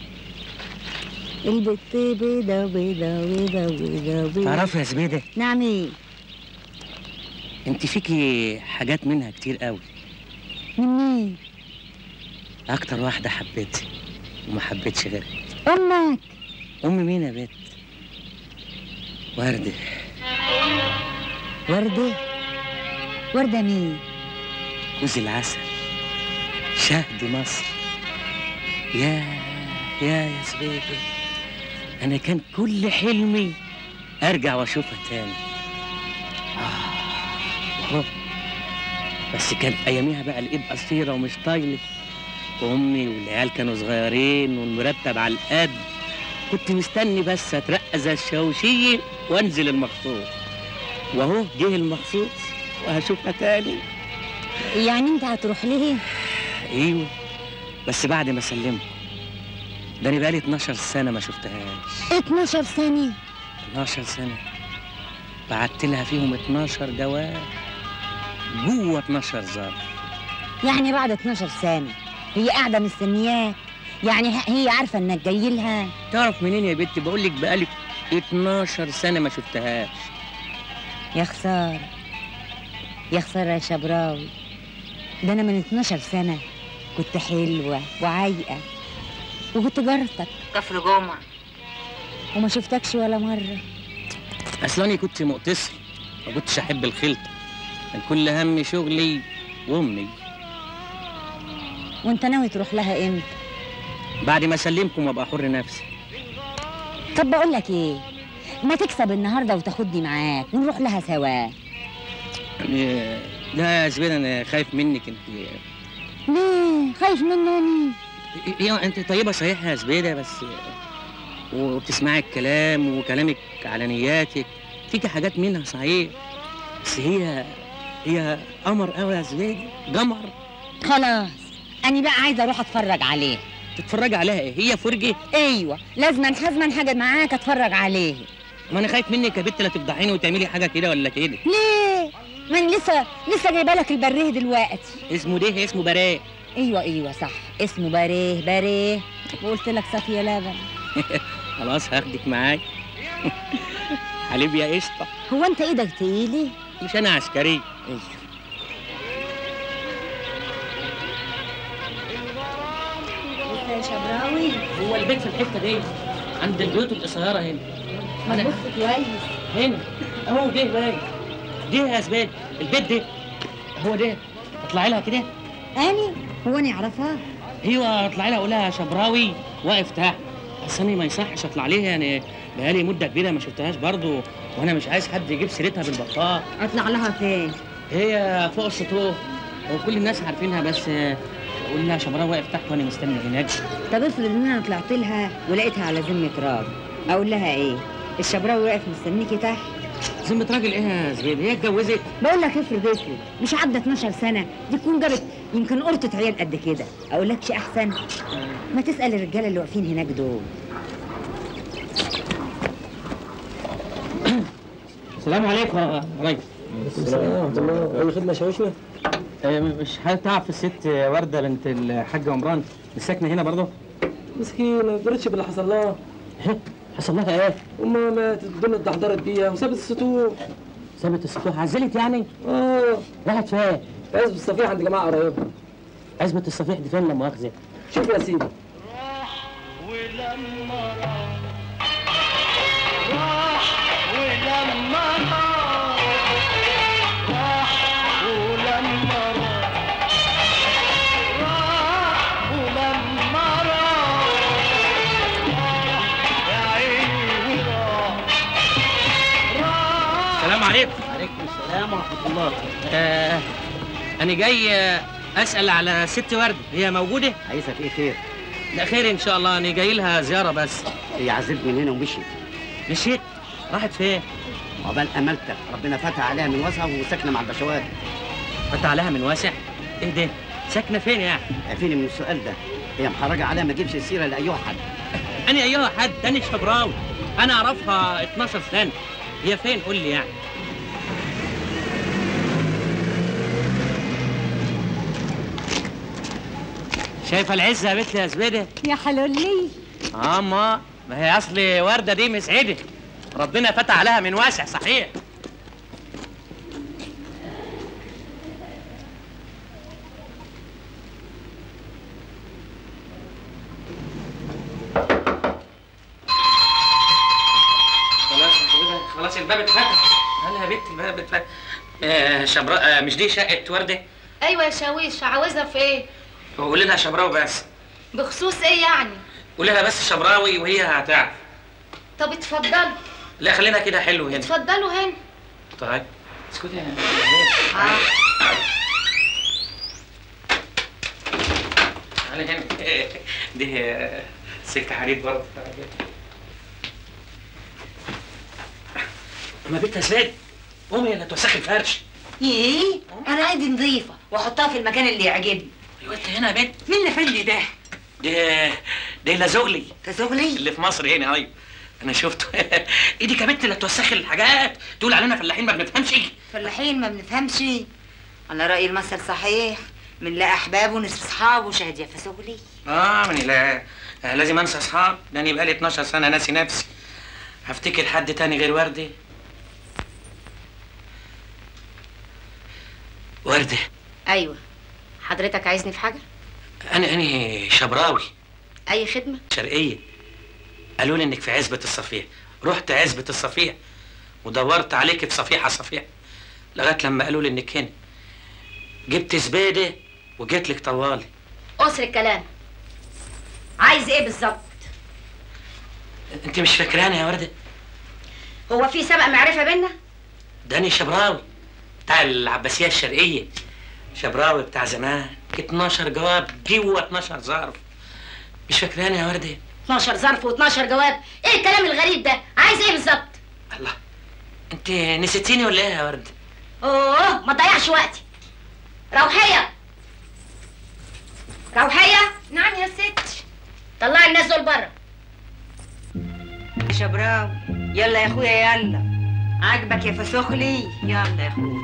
البت بيضة بيضة بيضة بيضة بيضة تعرفي يا زبيده نعم ايه؟ انت فيكي حاجات منها كتير قوي من مين؟ اكتر واحده حبيتها وما حبيتش غيرها أمك امي مين يا بنت ورده وردة وردة مين؟ كوز العسل شهد مصر يا يا يا زبيدة أنا كان كل حلمي أرجع وأشوفها تاني آه أهو. بس كانت أياميها بقى الإيد قصيرة ومش طايلة وأمي والعيال كانوا صغيرين والمرتب على القد كنت مستني بس أترقى زي الشاوشية وأنزل المخصوص وأهو جه المخصوص وهشوفها تاني يعني أنت هتروح ليه؟ ايوه بس بعد ما سلمت ده انا بقالي 12 سنه ما شفتهاش 12 سنة 12 سنه بعت لها فيهم 12 جواب جوه 12 ظرف يعني بعد 12 سنة هي قاعدة مستنياك يعني ه- هي عارفة إنك جاي لها تعرف منين يا بنتي بقول لك بقالي 12 سنه ما شفتهاش يا خسارة يا خسارة يا شبراوي ده أنا من 12 سنة كنت حلوة وعايقة وكنت جارتك كفر جمعة وما شفتكش ولا مرة اصل انا كنت مقتصر ما كنتش احب الخلطه كان كل همي شغلي وامي وانت ناوي تروح لها امتى بعد ما اسلمكم وابقى حر نفسي طب بقول لك ايه ما تكسب النهارده وتاخدني معاك ونروح لها سوا يعني لا يا زبيدة انا خايف منك انت ليه خايف مني ايه انت طيبه صحيح يا زبيده بس وبتسمعي الكلام وكلامك على نياتك فيك حاجات منها صحيح بس هي هي قمر قوي يا زبيده قمر خلاص انا بقى عايزه اروح اتفرج عليه تتفرجي عليها ايه هي فرجه ايوه لازم حزما حاجه معاك اتفرج عليه ما انا خايف منك يا بنت لا تفضحيني وتعملي حاجه كده ولا كده ليه ما انا لسه لسه جايبه لك البريه دلوقتي اسمه ده اسمه براء ايوه ايوه صح اسمه بريه بريه وقلت لك صافيه لبن خلاص هاخدك معايا حليب يا قشطه هو انت ايدك تقيلي مش انا عسكري ايوه لسه يا شبراوي هو البيت في الحته دي عند البيوت القصيره هنا ما تبص كويس هنا اهو ده باين ده يا زبيد البيت ده هو ده اطلعي لها كده اني هو انا اعرفها ايوه اطلعي لها اقول لها شبراوي واقف تحت بس انا ما يصحش اطلع ليها يعني بقالي مده كبيره ما شفتهاش برضو وانا مش عايز حد يجيب سيرتها بالبطاق اطلع لها فين هي فوق السطوح وكل الناس عارفينها بس اقول لها شبراوي واقف تحت وانا مستني هناك طب افرض ان انا طلعت لها ولقيتها على ذمه راجل اقول لها ايه الشبراوي واقف مستنيكي تحت ذمة راجل ايه يا زبيد هي اتجوزت بقول لك افرض افرض مش عدى 12 سنه دي تكون جابت يمكن قرطه عيال قد كده اقول لكش احسن ما تسال الرجاله اللي واقفين هناك دول السلام عليكم يا ريس السلام ورحمة الله أي خدمة شاوشنا؟ مش هتعرف الست وردة بنت الحاجة عمران مش ساكنة هنا برضه؟ مسكينه ما تدرتش باللي حصل لها حصل لها ايه؟ امها ماتت الدنيا اتدحضرت بيها وسابت السطوح سابت السطوح عزلت يعني؟ اه راحت فين؟ في عزبة الصفيح عند جماعه قرايبها عزبة الصفيح دي فين لا مؤاخذة؟ شوف يا سيدي السلام عليكم عليكم السلام ورحمه الله آه انا جاي آه، اسال على ست ورد هي موجوده عايزها في ايه خير؟ لا خير ان شاء الله انا جاي لها زياره بس هي عزلت من هنا ومشيت مشيت راحت فين عقبال امالتك ربنا فتح عليها من وسعه وساكنه مع البشوات فتح عليها من واسع ايه ده ساكنه فين يعني عارفيني من السؤال ده هي محرجه عليها ما تجيبش السيره لاي حد انا ايها حد انا شبراوي انا اعرفها 12 سنه هي فين قول لي يعني شايفه العزه يا بنت يا زبيده يا حلولي اما ما هي اصل ورده دي مسعده ربنا فتح عليها من واسع صحيح خلاص يا زبيدة، خلاص الباب اتفتح هلا يا بنت الباب اتفتح آه شبراء آه مش دي شقه ورده ايوه يا شاويش عاوزها في ايه قولي لها شبراوي بس بخصوص ايه يعني قولي لها بس شبراوي وهي هتعرف طب اتفضلوا لا خلينا كده حلو هنا اتفضلوا هنا طيب اسكتي يا آه. تعالي هنا دي آه، سكة حديد برضه ما بنت اسباد قومي لا توسخي الفرش ايه انا ايدي نظيفه واحطها في المكان اللي يعجبني ايوه انت هنا يا بنت مين اللي فندي ده دي دي لازغلي تزغلي اللي في مصر هنا ايوه انا شفته ايدك يا بنت لا توسخي الحاجات تقول علينا فلاحين ما بنفهمش فلاحين ما بنفهمش على رأي المثل صحيح من لا احباب ونصف اصحاب وشهد يا فسغلي اه ماني لا آه، لازم انسى اصحاب ده انا بقالي 12 سنه ناسي نفسي هفتكر حد تاني غير وردي وردة ايوه حضرتك عايزني في حاجه انا انا شبراوي اي خدمه شرقيه قالوا لي انك في عزبه الصفيح رحت عزبه الصفيح ودورت عليك في صفيحه صفيح لغايه لما قالوا لي انك هنا جبت زباده وجيت لك طوالي قصر الكلام عايز ايه بالظبط انت مش فاكراني يا ورده هو في سبق معرفه بينا داني شبراوي بتاع العباسيه الشرقيه شبراوي بتاع زمان 12 جواب جوه 12 ظرف مش فاكراني يا ورده 12 ظرف و12 جواب ايه الكلام الغريب ده عايز ايه بالظبط الله انت نسيتيني ولا ايه يا ورده اوه ما تضيعش وقتي روحيه روحيه نعم يا ست طلعي الناس دول بره شبراوي يلا يا اخويا يلا عاجبك يا فسخلي يلا يا اخويا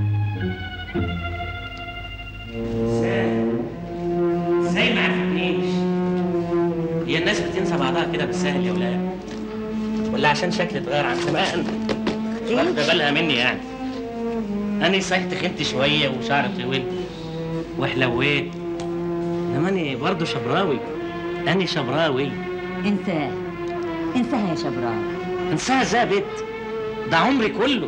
ازاي ما عرفتنيش هي الناس بتنسى بعضها كده بالسهل يا ولاد ولا عشان شكلي اتغير عن زمان واخده بالها مني يعني انا صحيح تخنت شويه وشعري طويل وحلويت انما انا برضه شبراوي انا شبراوي انساه انساها يا شبراوي انساها ازاي يا بت ده عمري كله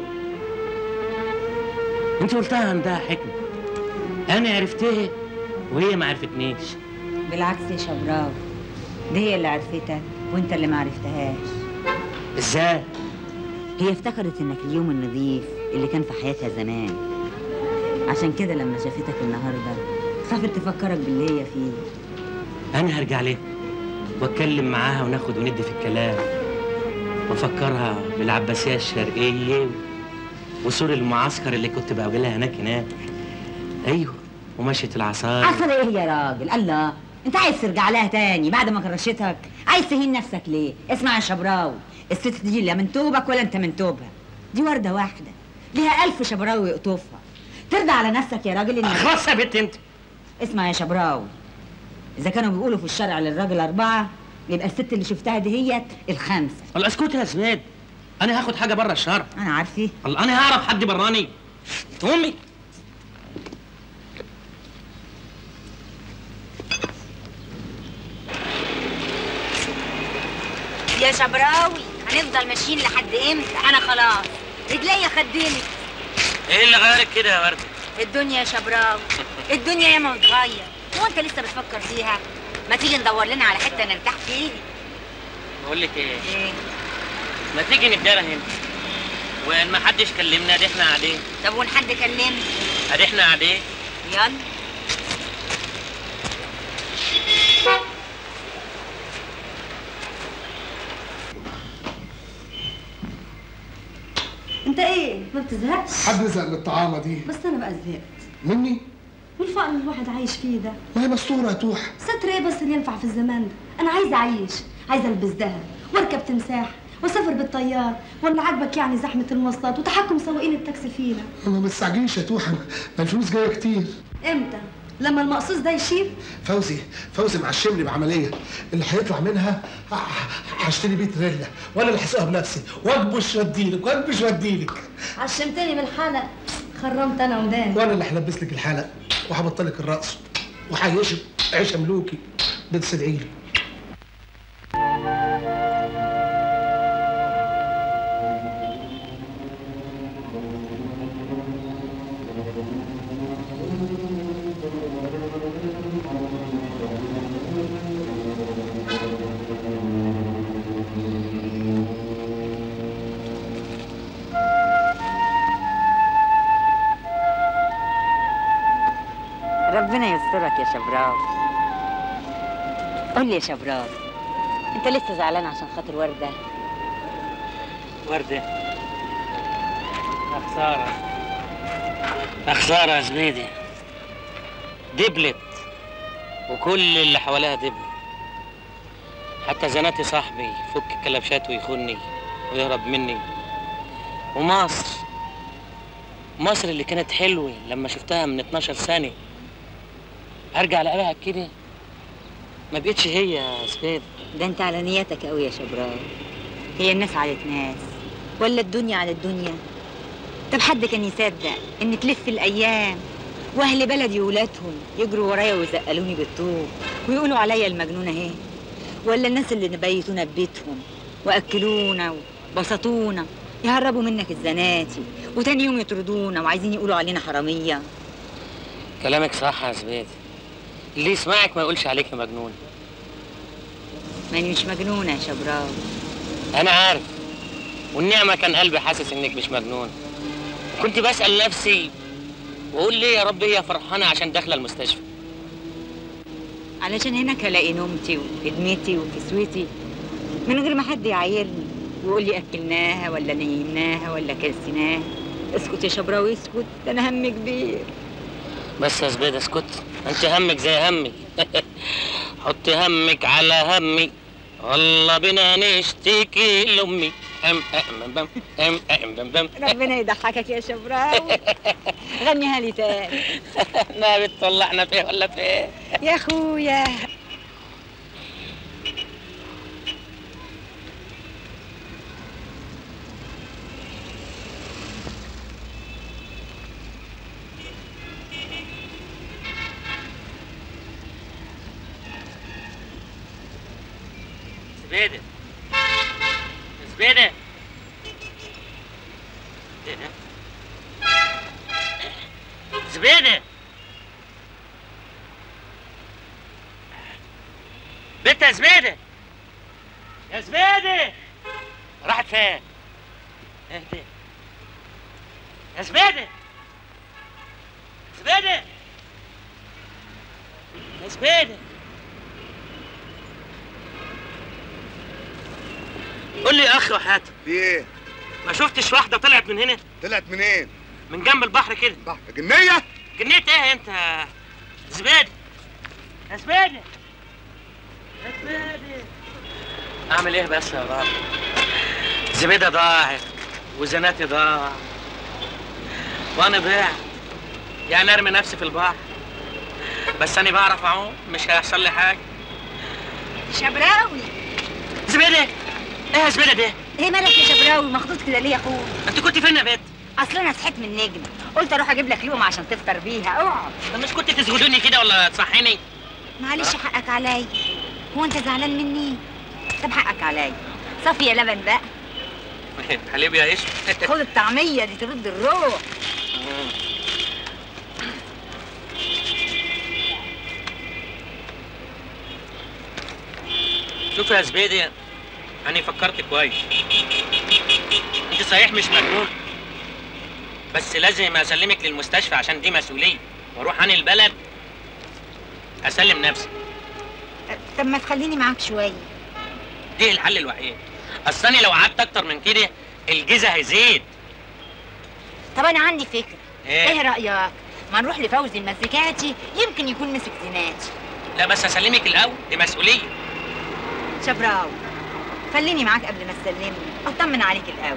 انت قلتها عندها حكمه انا عرفتها وهي ما عرفتنيش بالعكس يا شبراوي دي هي اللي عرفتك وانت اللي ما عرفتهاش ازاي هي افتكرت انك اليوم النظيف اللي كان في حياتها زمان عشان كده لما شافتك النهارده خافت تفكرك باللي هي فيه انا هرجع لها واتكلم معاها وناخد وندي في الكلام وافكرها بالعباسيه الشرقيه وسور المعسكر اللي كنت بقابلها هناك هناك ايوه ومشية العصاية حصل ايه يا راجل الله انت عايز ترجع لها تاني بعد ما كرشتك عايز تهين نفسك ليه اسمع يا شبراوي الست دي لا من توبك ولا انت من توبها دي ورده واحده ليها الف شبراوي يقطفها ترضى على نفسك يا راجل انك خلاص يا بنت انت اسمع يا شبراوي اذا كانوا بيقولوا في الشارع للراجل اربعه يبقى الست اللي شفتها دي هي الخمسه الله اسكت يا زبيد انا هاخد حاجه بره الشارع انا عارفه الله انا هعرف حد براني امي يا شبراوي هنفضل ماشيين لحد امتى انا خلاص رجليا خدمت ايه اللي غيرك كده يا ورده الدنيا يا شبراوي الدنيا ياما بتغير هو انت لسه بتفكر فيها ما تيجي ندور لنا على حته نرتاح فيها بقول لك ايه ايه ما تيجي نتجرى هنا وان ما حدش كلمنا ادي احنا قاعدين طب وان حد كلمني ادي احنا قاعدين يلا انت ايه ما بتزهقش حد يزهق من الطعامه دي بس انا بقى زهقت مني والفقر اللي الواحد عايش فيه ده ما هي مستوره يا توح ستر ايه بس اللي ينفع في الزمان ده انا عايزه اعيش عايزه البس دهب واركب تمساح واسافر بالطيار ولا عاجبك يعني زحمه المواصلات وتحكم سواقين التاكسي فينا ما مستعجلش يا توح ما الفلوس جايه كتير امتى لما المقصوص ده يشيل فوزي فوزي معشمني بعمليه اللي هيطلع منها ه- ه- هشتري بيه تريلا وانا اللي هسوقها بنفسي واكبش واديلك واكبش واديلك عشمتني بالحلق خرمت انا ودان وانا اللي هلبس لك الحلق وهبطلك الرقص وهعيشك عيشه ملوكي بتسدعي لي ربنا يسترك يا شبراوي قول لي يا شبراوي انت لسه زعلان عشان خاطر ورده ورده يا خساره يا خساره يا زبيدي دبلت وكل اللي حواليها دبل حتى زناتي صاحبي يفك الكلبشات ويخوني ويهرب مني ومصر مصر اللي كانت حلوة لما شفتها من 12 سنة ارجع الاقيها كده ما بقتش هي يا زبيد ده انت على نيتك قوي يا شبراوي هي الناس على ناس ولا الدنيا على الدنيا طب حد كان يصدق ان تلف الايام واهل بلدي وولادهم يجروا ورايا ويزقلوني بالطوب ويقولوا عليا المجنونه اهي ولا الناس اللي بيتونا ببيتهم واكلونا وبسطونا يهربوا منك الزناتي وتاني يوم يطردونا وعايزين يقولوا علينا حراميه كلامك صح يا زبيد اللي يسمعك ما يقولش عليك مجنون ماني مش مجنونه يا شبراوي انا عارف والنعمة كان قلبي حاسس انك مش مجنون كنت بسأل نفسي واقول ليه يا رب هي فرحانة عشان داخلة المستشفى علشان هناك هلاقي نومتي وخدمتي وكسوتي من غير ما حد يعايرني ويقول لي اكلناها ولا نيمناها ولا كلسناها اسكت يا شبراوي اسكت ده انا هم كبير بس يا زبيد اسكت انت همك زي همي حط همك على همي والله بنا نشتكي لامي ام ام بم ام ام بم بم ربنا يضحكك يا شبراوي غنيها لي تاني ما بتطلعنا فيه ولا فيه يا اخويا زبيدة زبيدة ايه ده؟ زبيدة بنت يا زبيدة يا زبيدة راحت فين؟ اهدي يا زبيدة زبيدة يا زبيدة قول لي يا اخي وحياتك في ايه؟ ما شفتش واحده طلعت من هنا طلعت منين؟ من جنب البحر كده بحر جنيه؟ جنيه ايه انت زبيدي يا زبيدي يا زبيدي اعمل ايه بس يا بابا زبيدة ضاعت وزناتي ضاع وانا ضيعت يعني ارمي نفسي في البحر بس انا بعرف اعوم مش هيحصل لي حاجه شبراوي زبيده ايه يا زبيده ده ايه مالك يا شبراوي مخطوط كده ليه يا اخويا انت كنت فين يا بنت اصل انا صحيت من النجم قلت اروح اجيب لك لقمه عشان تفطر بيها اقعد طب مش كنت تسجدوني كده ولا تصحيني معلش حقك عليا هو انت زعلان مني طب حقك عليا صافيه لبن بقى حليب يا قشطه خد الطعميه دي ترد الروح شوف يا زبيدي انا فكرت كويس انت صحيح مش مجنون بس لازم اسلمك للمستشفى عشان دي مسؤوليه واروح عن البلد اسلم نفسي طب ما تخليني معاك شويه دي الحل الوحيد اصل انا لو قعدت اكتر من كده الجيزه هيزيد طب انا عندي فكره إيه؟ ايه رايك ما نروح لفوزي المزيكاتي يمكن يكون مسك زيناتي لا بس اسلمك الاول دي مسؤوليه شبراوي خليني معاك قبل ما تسلمني اطمن عليك الاول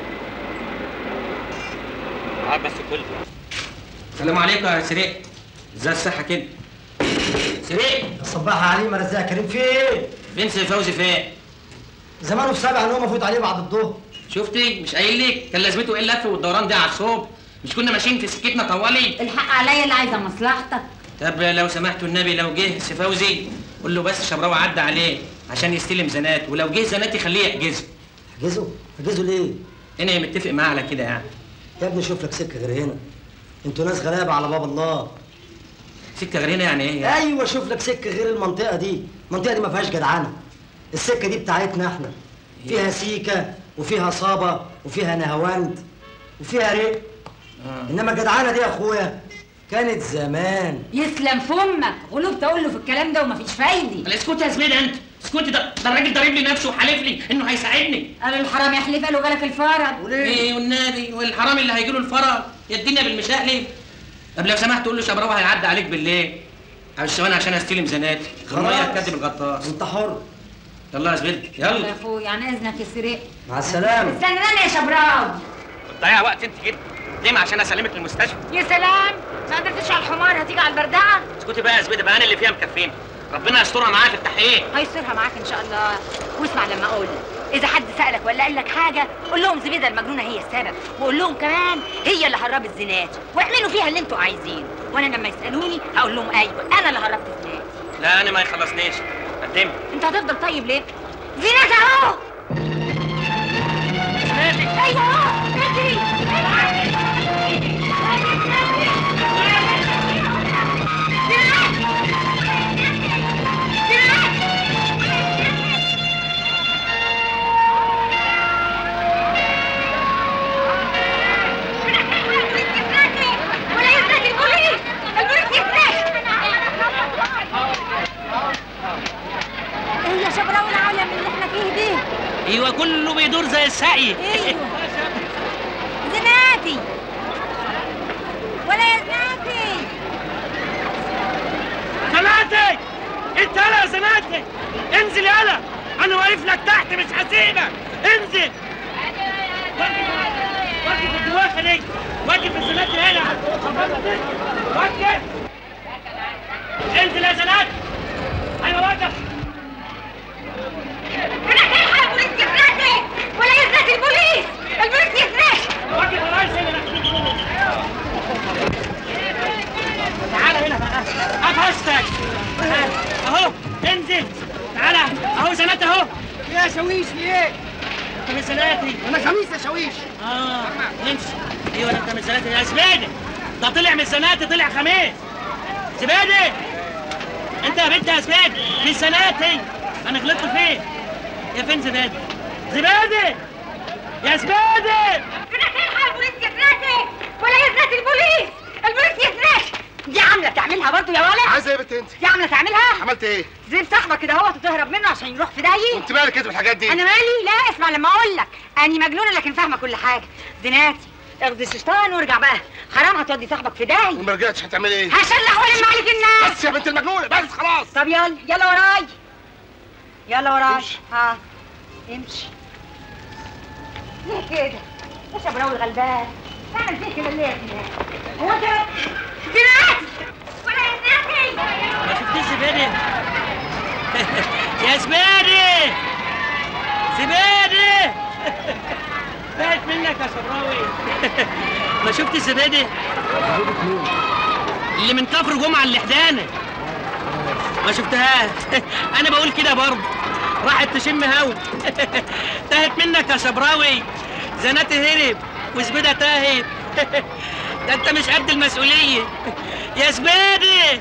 اه بس كل السلام عليكم يا سريق ازاي الصحه كده سريق صباح عليه مرزاق كريم فين؟ فين سي فوزي فين زمانه في سابع نوم افوت عليه بعد الظهر شفتي مش قايل لك كان لازمته ايه اللف والدوران ده على الصوب مش كنا ماشيين في سكتنا طوالي الحق عليا اللي عايزه مصلحتك طب لو سمحتوا النبي لو جه سي فوزي قول له بس شبراوي عدى عليه عشان يستلم زنات ولو جه زنات يخليه يحجزه احجزه؟ احجزه ليه؟ انا متفق معاه على كده يعني يا ابني شوف لك سكه غير هنا انتوا ناس غلابه على باب الله سكه غير هنا يعني ايه يعني؟ ايوه شوف لك سكه غير المنطقه دي المنطقه دي ما فيهاش جدعنه السكه دي بتاعتنا احنا فيها سيكه وفيها صابه وفيها نهواند وفيها رق انما الجدعنه دي يا اخويا كانت زمان يسلم فمك غلوب تقول له في الكلام ده ومفيش فايده اسكت يا زميلي انت اسكت ده ده الراجل ضارب لي نفسه وحالف لي انه هيساعدني قالوا الحرام يحلف قالوا جالك الفرج ايه والنبي والحرامي اللي هيجي له الفرج يا الدنيا بالمشاقلب طب لو سمحت قول له شبراوي هيعدي عليك بالليل على الشواني عشان استلم زناتي الميه هتكدب الغطاس انت حر يلا يا زبيدي يا يلا اخويا عن اذنك يا سريق مع السلامه استناني يا شبراوي بتضيع وقت انت كده ليه ما عشان اسلمك للمستشفى يا سلام ما قدرتش على الحمار هتيجي على البردعه اسكتي بقى يا زبيدي بقى انا اللي فيها مكفيني ربنا يسترها معايا في التحقيق هيصيرها معاك ان شاء الله واسمع لما اقول اذا حد سالك ولا قال لك حاجه قول لهم زبيده المجنونه هي السبب وقول لهم كمان هي اللي هربت زينات واعملوا فيها اللي انتوا عايزينه وانا لما يسالوني هقول لهم ايوه انا اللي هربت زينات لا انا ما يخلصنيش قدمي انت هتفضل طيب ليه زينات اهو ايوه اهو ايه يا شبراوي العالم اللي احنا فيه دي ايوه كله بيدور زي السعي ايوه زناتي ولا يا زناتي زناتي انت يلا يا زناتي انزل يلا انا واقف لك تحت مش هسيبك انزل وقف الدواخه دي وقف الزناتي هنا وقف انزل يا زناتي ايوه وقف ولا يا زناتي البوليس البوليس يا زناتي وقف يا ريس هنا تعالى هنا بقى هات هاشتاج اهو انزل تعالى اهو زنات اهو يا شويش ايه انت من زناتي انا خميس يا شويش اه امشي ايوه انت من زناتي يا زبيدي ده طلع من زناتي طلع خميس زبيدي انت يا بنت يا زبيدي من زناتي انا غلطت فين يا فين زبيدي زبيدي يا زبيدي البوليس يا زناتي ولا يا زناتي البوليس البوليس يا زناتي دي عامله تعملها برضه يا ولد عايزه ايه يا بنت انت؟ دي عامله تعملها عملت ايه؟ زي صاحبك كده اهوت وتهرب منه عشان يروح في داهيه انت مالك كده بالحاجات دي؟ انا مالي لا اسمع لما اقول لك انا مجنونه لكن فاهمه كل حاجه زناتي اخد الشيطان وارجع بقى حرام هتودي صاحبك في داهيه وما رجعتش هتعملي ايه؟ هشلح والم عليك الناس بس يا بنت المجنونه بس خلاص طب يلا يلا وراي يلا وراي ها امشي ليه كده يا شبراوي غلبان تعمل فيه كده ليه يا زناتي هو انت زناتي ولا يا زناتي ما شفتيش زبادي يا زبادي زبادي بعت منك يا شبراوي ما شفتش زبادي اللي من كفر جمعه اللحدانه ما شفتهاش انا بقول كده برضه راحت تشم هوا تاهت منك يا شبراوي زناتي هرب وزبيدة تاهت ده انت مش قد المسؤولية يا زبيدي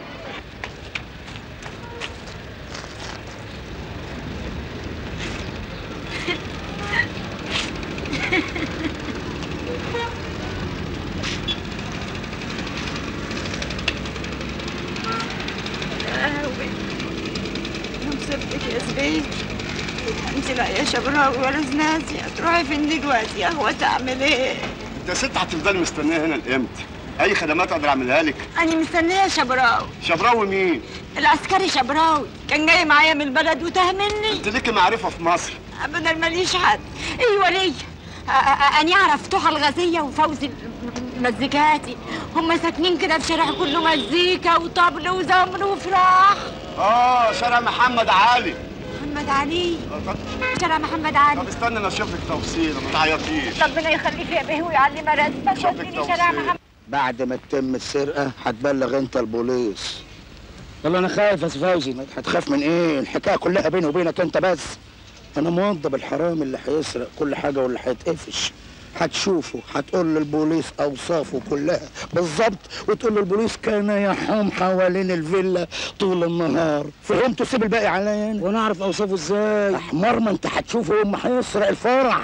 قهوة مصيبتك يا زبيد انت لا يا شبراوي ولا زنازي هتروحي فين دلوقتي يا قهوة تعمل ايه؟ انت يا ست هتفضلي مستنيه هنا لامتى؟ اي خدمات اقدر اعملها لك؟ أنا مستنية شبراوي شبراوي مين؟ العسكري شبراوي كان جاي معايا من البلد وتاه مني انت ليكي معرفه في مصر أبدا ماليش حد أيوة ليا أ- أ- أنا أعرف توحة الغازية وفوزي المزيكاتي هم ساكنين كده في شارع كله مزيكا وطبل وزمر وفراح اه شارع محمد علي محمد علي شارع محمد علي طب استنى انا اشوف لك توصيله ما تعيطيش ربنا يخليك يا بيه ويعلي مراتبك وديني شارع محمد بعد ما تتم السرقة هتبلغ انت البوليس والله انا خايف يا سي فوزي هتخاف من ايه الحكاية كلها بيني وبينك انت بس انا موظف الحرام اللي هيسرق كل حاجة واللي هيتقفش هتشوفه هتقول للبوليس اوصافه كلها بالظبط وتقول للبوليس كان يحوم حوالين الفيلا طول النهار فهمت سيب الباقي عليا انا وانا اعرف اوصافه ازاي احمر ما انت هتشوفه يوم ما هيسرق الفرع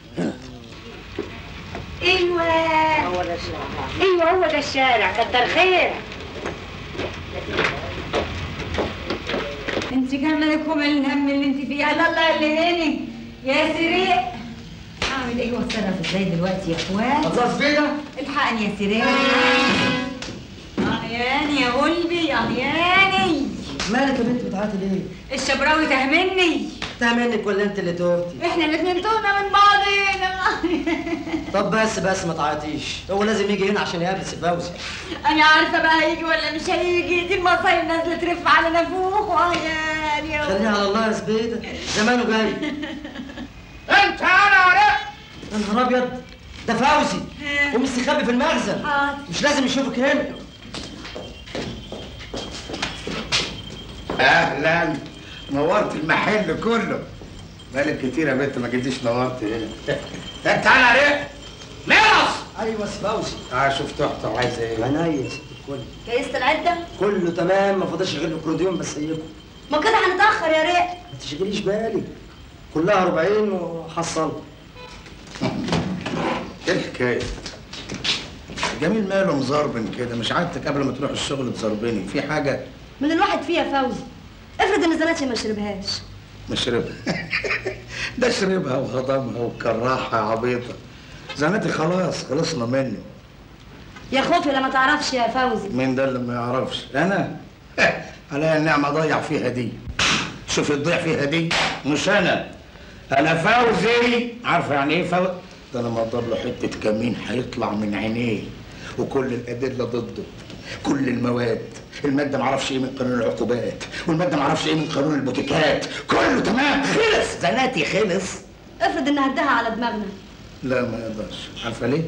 ايوه هو ده الشارع ايوه هو ده الشارع كتر خير انت كمان الهم اللي انت فيه الله الله اللي هني يا سريق اعمل ايه واتصرف ازاي دلوقتي يا اخوات خلاص كده الحقني يا سريق اهياني يا قلبي اهياني مالك يا بنت بتعيطي ليه؟ الشبراوي تهمني تاه منك ولا انت اللي توتي؟ احنا الاتنين تهنا من بعضينا طب بس بس ما تعيطيش هو لازم يجي هنا عشان يقابل سي فوزي انا عارفه بقى هيجي ولا مش هيجي دي المصايب نازله ترف على نافوخ وهياني يا خليها على الله يا زبيده زمانه جاي انت انا عرفت يا نهار ابيض ده فوزي ومستخبي في المخزن حاضر. مش لازم يشوفك هنا اهلا نورت المحل كله بقالك كتير يا بنت ما جيتيش نورت هنا انت انا عرفت ميرس ايوه سي فوزي اه شفت اختي وعايزه ايه عينيا يا ست الكل جهزت العده كله تمام ما فاضلش غير الاكورديون بس ايدكم ما كده هنتاخر يا ريق ما تشغليش بالك كلها 40 وحصلت ايه الحكايه جميل ماله مزربن كده مش عادتك قبل ما تروح الشغل تزربني في حاجه من الواحد فيها فوزي افرض ان زناتي ما شربهاش مشربها ده شربها وهضمها وكراحها يا عبيطه زناتي خلاص خلصنا منه يا خوفي لما تعرفش يا فوزي مين ده اللي ما يعرفش انا عليا النعمه ضيع فيها دي شوف تضيع فيها دي مش انا انا فوزي عارفه يعني ايه فوزي ده انا ما اضرب له حته كمين هيطلع من عينيه وكل الادله ضده كل المواد الماده ما اعرفش ايه من قانون العقوبات والماده ما اعرفش ايه من قانون البوتيكات كله تمام خلص زناتي خلص افرض ان هدها على دماغنا لا ما يقدرش عارفه ليه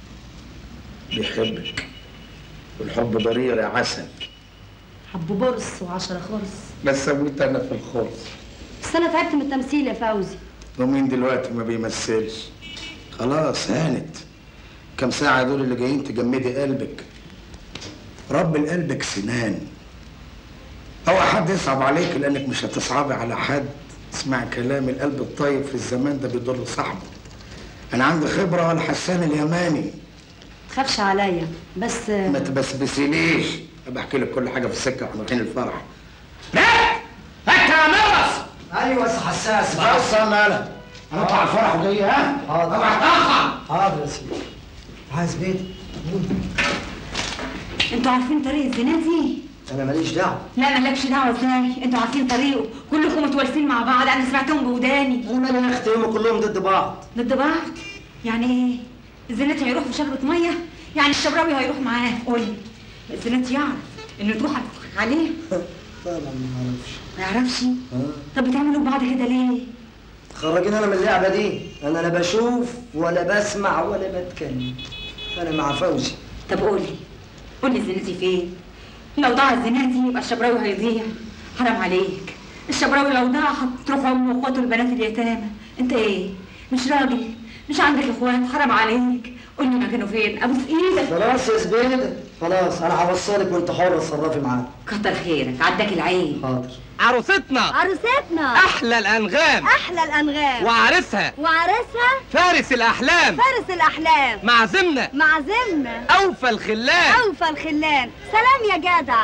بيحبك والحب ضرير يا عسل حب برص وعشرة خرص بس اموت انا في الخرص بس انا تعبت من التمثيل يا فوزي ومين دلوقتي ما بيمثلش خلاص هانت كم ساعة دول اللي جايين تجمدي قلبك رب قلبك سنان اوعى حد يصعب عليك لانك مش هتصعبي على حد اسمع كلام القلب الطيب في الزمان ده بيضر صاحبه انا عندي خبرة ولا حسان اليماني تخافش عليا بس ما تبسبسيليش ابقى احكي لك كل حاجة في السكة واحنا رايحين الفرح انت يا مرس ايوه بس حساس بس انا انا انا اطلع الفرح وجاي ها حاضر اوعى تاخر حاضر يا سيدي عايز بيت انتوا عارفين طريق الزناتي؟ انا ماليش دعوه لا مالكش دعوه ازاي انتوا عارفين طريقه كلكم متوالفين مع بعض انا سمعتهم بوداني انا مالي يا اختي هم كلهم ضد بعض ضد بعض يعني ايه الزناتي هيروح في شربة ميه يعني الشبراوي هيروح معاه قولي الزناتي يعرف انه توحى عليه طبعا ما اعرفش ما يعرفش طب بتعملوا ببعض كده ليه خرجين انا من اللعبه دي انا لا بشوف ولا بسمع ولا بتكلم انا مع فوزي طب قولي قولي زينتي فين لو ضاع زينتي يبقى الشبراوي هيضيع حرام عليك الشبراوي لو ضاع هتروح امه واخواته البنات اليتامى انت ايه مش راجل مش عندك اخوات حرام عليك قولي مكانه فين ابوس ايدك خلاص يا زبيده خلاص انا هوصلك وانت حر اتصرفي معاه كتر خيرك عداك العين حاضر عروستنا عروستنا احلى الانغام احلى الانغام وعرسها وعرسها فارس الاحلام فارس الاحلام معزمنا معزمنا اوفى الخلان اوفى الخلان سلام يا جدع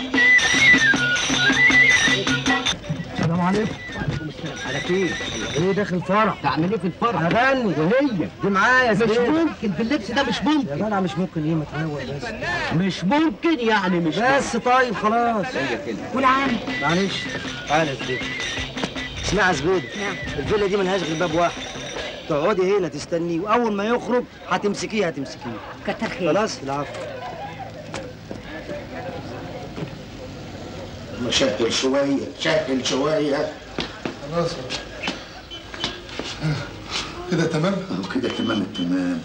السلام عليكم وعليكم السلام على كيف ايه داخل فرح تعمل ايه في الفرح اغني وهي دي معايا مش زبيدة. ممكن باللبس ده مش ممكن يا جدع مش ممكن ايه ما تهوى بس مش ممكن يعني مش بس طيب خلاص هي كده والعام معلش تعالى يا زبيدة اسمعي يا زبيدة الفيلا دي ملهاش غير باب واحد تقعدي هنا تستنيه واول ما يخرج هتمسكيه هتمسكيه كتر خير خلاص العفو ما شكل شويه شكل شويه خلاص كده تمام اهو كده تمام التمام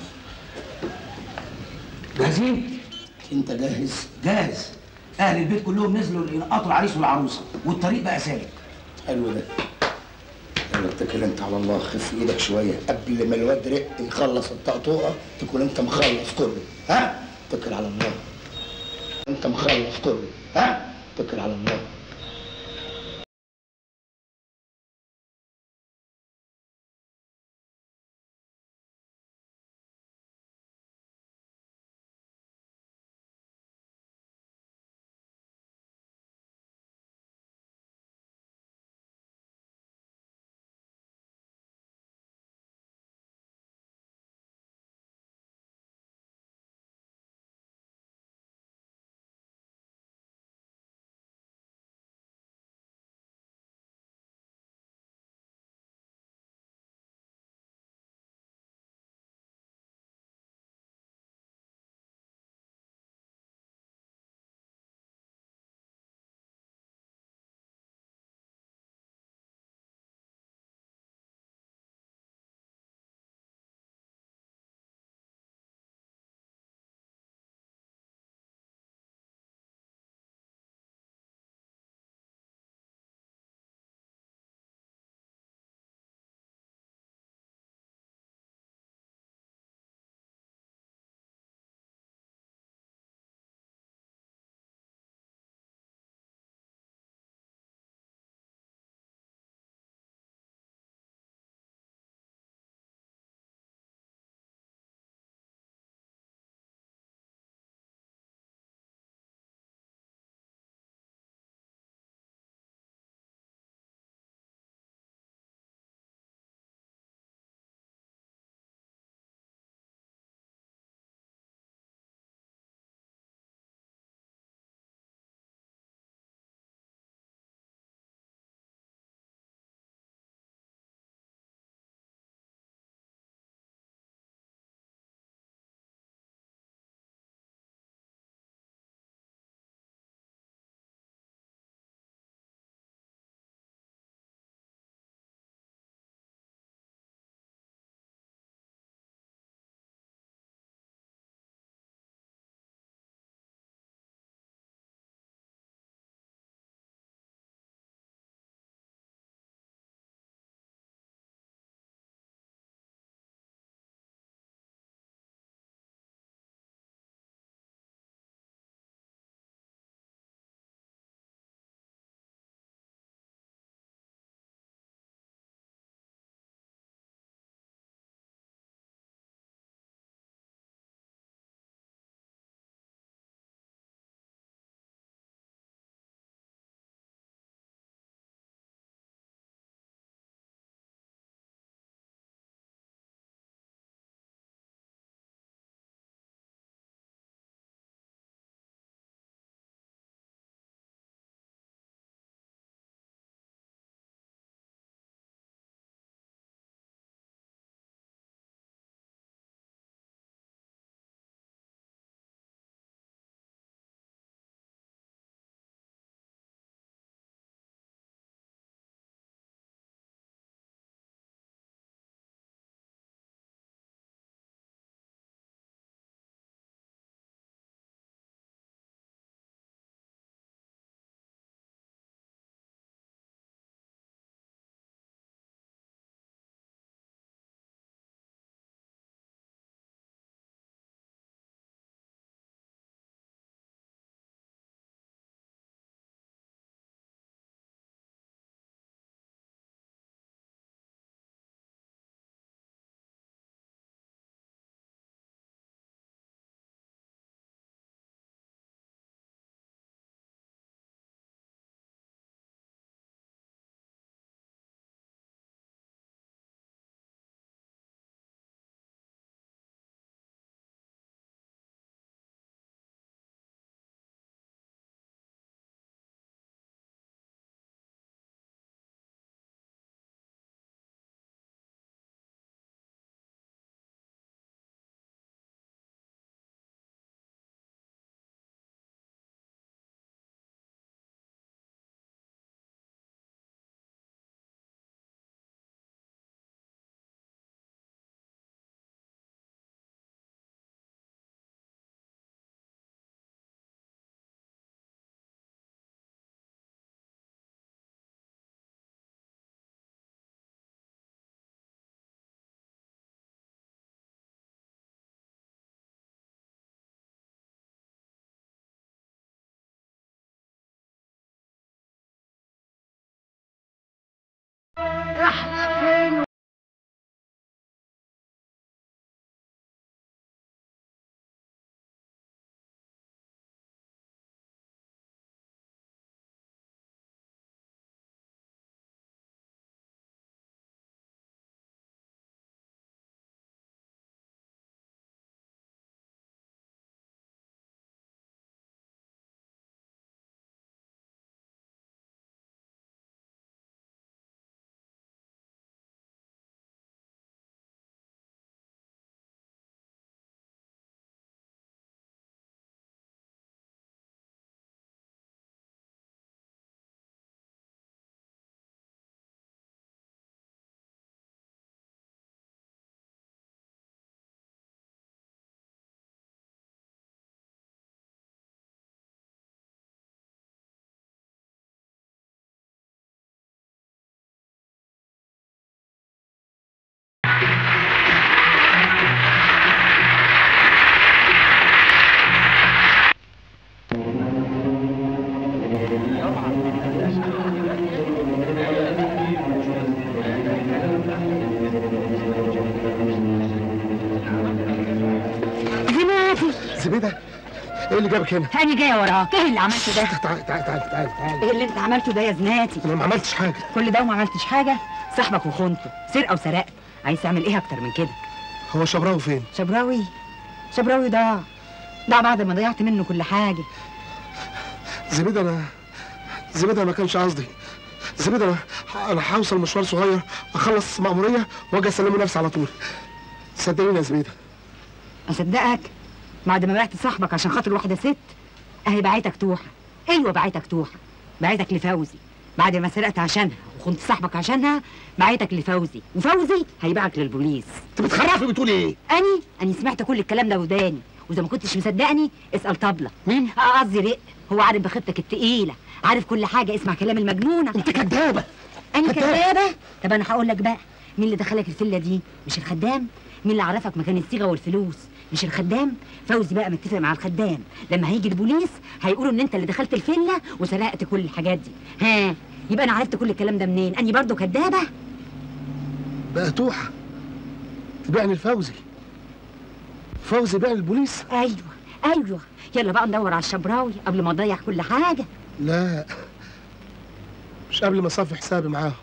جاهزين انت جاهز جاهز اهل البيت كلهم نزلوا ينقطوا العريس والعروسه والطريق بقى سالك حلو ده يلا اتكل انت على الله خف ايدك شويه قبل ما الواد رق يخلص الطقطوقه تكون انت مخلص كله ها اتكل على الله انت مخلص كله ها اتكل على الله احنا فين زناتي زبيده ايه اللي جابك هنا؟ انا جايه وراك ايه اللي عملته ده تعال تعال تعال تعال تعال ايه اللي انت عملته ده يا زناتي انا ما عملتش حاجه كل ده وما عملتش حاجه صاحبك وخنته سرقه وسرقت عايز تعمل ايه اكتر من كده هو شبراوي فين؟ شبراوي شبراوي ضاع ضاع بعد ما ضيعت منه كل حاجه زبيده انا زبيده ما كانش قصدي زبيده انا انا هوصل مشوار صغير اخلص مأمورية واجي اسلمه نفسي على طول صدقيني يا زبيده اصدقك بعد ما بعت صاحبك عشان خاطر واحده ست اهي بعتك توحه ايوه بعتك توحه بعتك لفوزي بعد ما سرقت عشانها وخنت صاحبك عشانها بعتك لفوزي وفوزي هيبيعك للبوليس انت بتخرفي بتقولي ايه اني اني سمعت كل الكلام ده وداني واذا ما كنتش مصدقني اسال طبله مين قصدي رق هو عارف بخطتك التقيله عارف كل حاجه اسمع كلام المجنونه انت كدابه انا كدابة. كدابه طب انا هقول لك بقى مين اللي دخلك الفيلا دي مش الخدام مين اللي عرفك مكان الصيغه والفلوس مش الخدام فوزي بقى متفق مع الخدام لما هيجي البوليس هيقولوا ان انت اللي دخلت الفيلا وسرقت كل الحاجات دي ها يبقى انا عرفت كل الكلام ده منين اني برضو كدابه بقى توحه تبيعني الفوزي فوزي بيع البوليس ايوه ايوه يلا بقى ندور على الشبراوي قبل ما نضيع كل حاجه لا مش قبل ما اصفي حسابي معاهم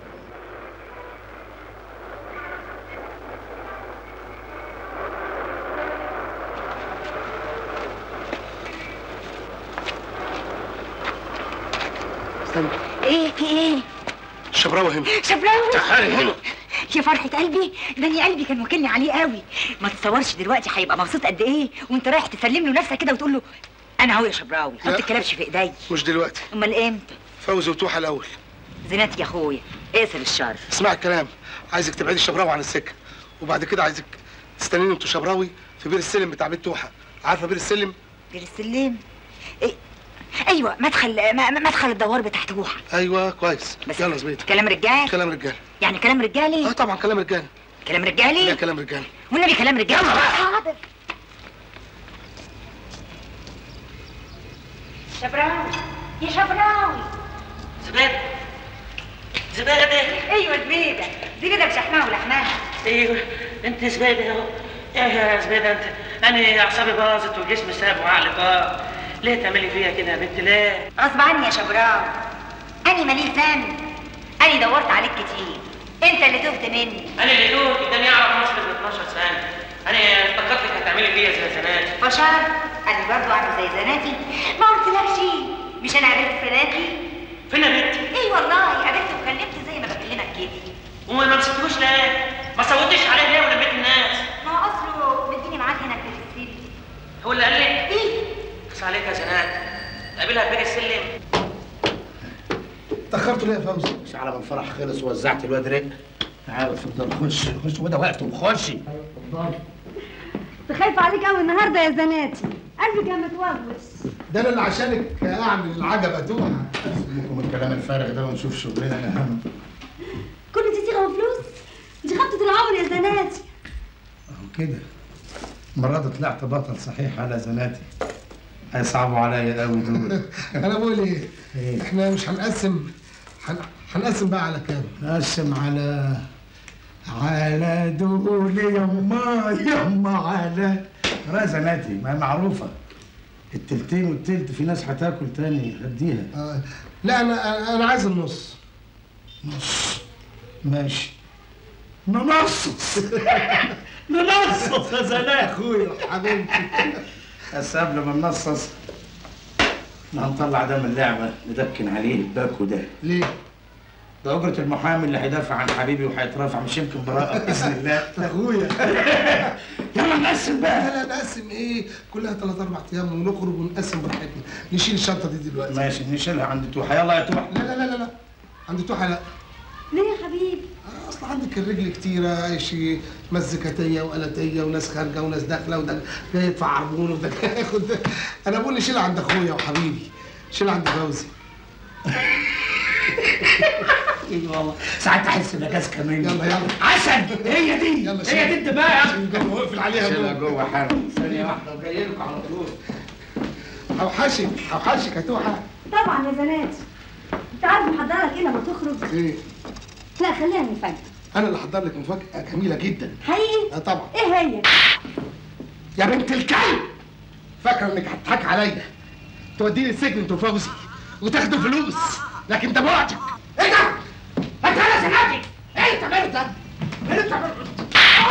استنى ايه في ايه الشبراوي هنا شبراوي تعالي هنا يا فرحة قلبي ده أنا قلبي كان واكلني عليه قوي ما تتصورش دلوقتي هيبقى مبسوط قد ايه وانت رايح تسلم له نفسك كده وتقول له انا اهو يا شبراوي حط لا. الكلبش في ايدي مش دلوقتي امال امتى فوزي وتوحه الاول زينات يا اخويا اقفل الشر اسمع الكلام عايزك تبعدي الشبراوي عن السكه وبعد كده عايزك تستنيني انتوا شبراوي في بير السلم بتاع بيت توحه عارفه بير السلم بير السلم إيه؟ ايوه مدخل ما- ما- مدخل الدوار بتاع توحه ايوه كويس بس يلا زبيد كلام رجال كلام رجال يعني كلام رجالي اه طبعا كلام رجال كلام رجالي لا كلام رجال والنبي كلام رجالي حاضر شبراوي يا شبراوي زبيدة زبيدة ايوه زبيده زبيده بشحمها ولحمها ايوه انت زبيدة اهو ايه يا زبيدة انت انا اعصابي باظت وجسمي ساب وعقلي طار ليه تعملي فيها كده يا بنت ليه؟ غصب عني يا شبراوي اني ماليش ذنب اني دورت عليك كتير انت اللي تهت مني انا اللي دوت اداني اعرف مصر ب 12 سنة انا افتكرتك هتعملي فيا زي زمان بشار انا برضو اعمل زي زناتي ما قلتلكش مش انا قابلت فلاتي فين يا بنتي؟ ايه والله قابلته وكلمت زي ما بكلمك كده وما ما مسكتوش ليه؟ ما صوتش عليه ليه ولميت الناس؟ ما هو اصله مديني معاك هنا في السيدي هو اللي قال لك؟ ايه خص عليك يا زناد قابلها في بير السلم تاخرتوا ليه يا فوزي مش على ما الفرح خلص ووزعت الواد رق تعالى اتفضل خش خش وده وقته خشي خايفة عليك قوي النهارده يا زناتي قلبي كان متوغوش ده انا اللي عشانك اعمل العجبه توحه سيبكم من الكلام الفارغ ده ونشوف شغلنا اهم كل دي صيغة وفلوس دي خبطة العمر يا زناتي اهو كده المرة دي طلعت بطل صحيح على زناتي هيصعبوا عليا قوي دول انا بقول ايه احنا مش هنقسم هن... هنقسم بقى على كام؟ نقسم على على دول يما يما على رزناتي ما هي معروفة التلتين والتلت في ناس هتاكل تاني هديها آه. لا انا انا عايز النص نص ماشي ننصص ننصص يا زلاء اخويا حبيبتي بس قبل ما ننصص احنا هنطلع ده من اللعبة ندكن عليه الباكو ده ليه؟ ده أجرة المحامي اللي هيدافع عن حبيبي وهيترافع مش يمكن براءة بإذن الله اخويا يلا نقسم بقى لا لا نقسم ايه؟ كلها ثلاث اربع ايام ونخرج ونقسم براحتنا نشيل الشنطه دي دلوقتي ماشي نشيلها عند توحة يلا يا توحة لا لا لا لا لا عند توحة لا ليه يا حبيبي؟ اصل عندك الرجل كتيره شيء مزيكاتيه والاتيه وناس خارجه وناس داخله وده جاي يدفع عربون وده جاي ياخد انا بقول نشيلها عند اخويا وحبيبي شيلها عند فوزي ايه والله ساعات احس بجاز كمان يلا يلا عسل هي دي يلا هي دي الدماغ واقفل عليها شيلها جوه جوه حالا ثانية واحدة وجاي لكم على طول اوحشك اوحشك يا توحة طبعا يا زناتي انت عارف محضرة لك ايه لما تخرج؟ ايه لا خليها مفاجأة انا اللي حضر لك مفاجاه جميله جدا حقيقي؟ اه طبعا ايه هي؟ يا بنت الكلب فاكره انك هتضحك عليا توديني السجن انت وفوزي وتاخدوا فلوس لكن ده بعدك ايه ده؟ انت انا سمعتك ايه انت مالك ده؟ ايه انت مالك؟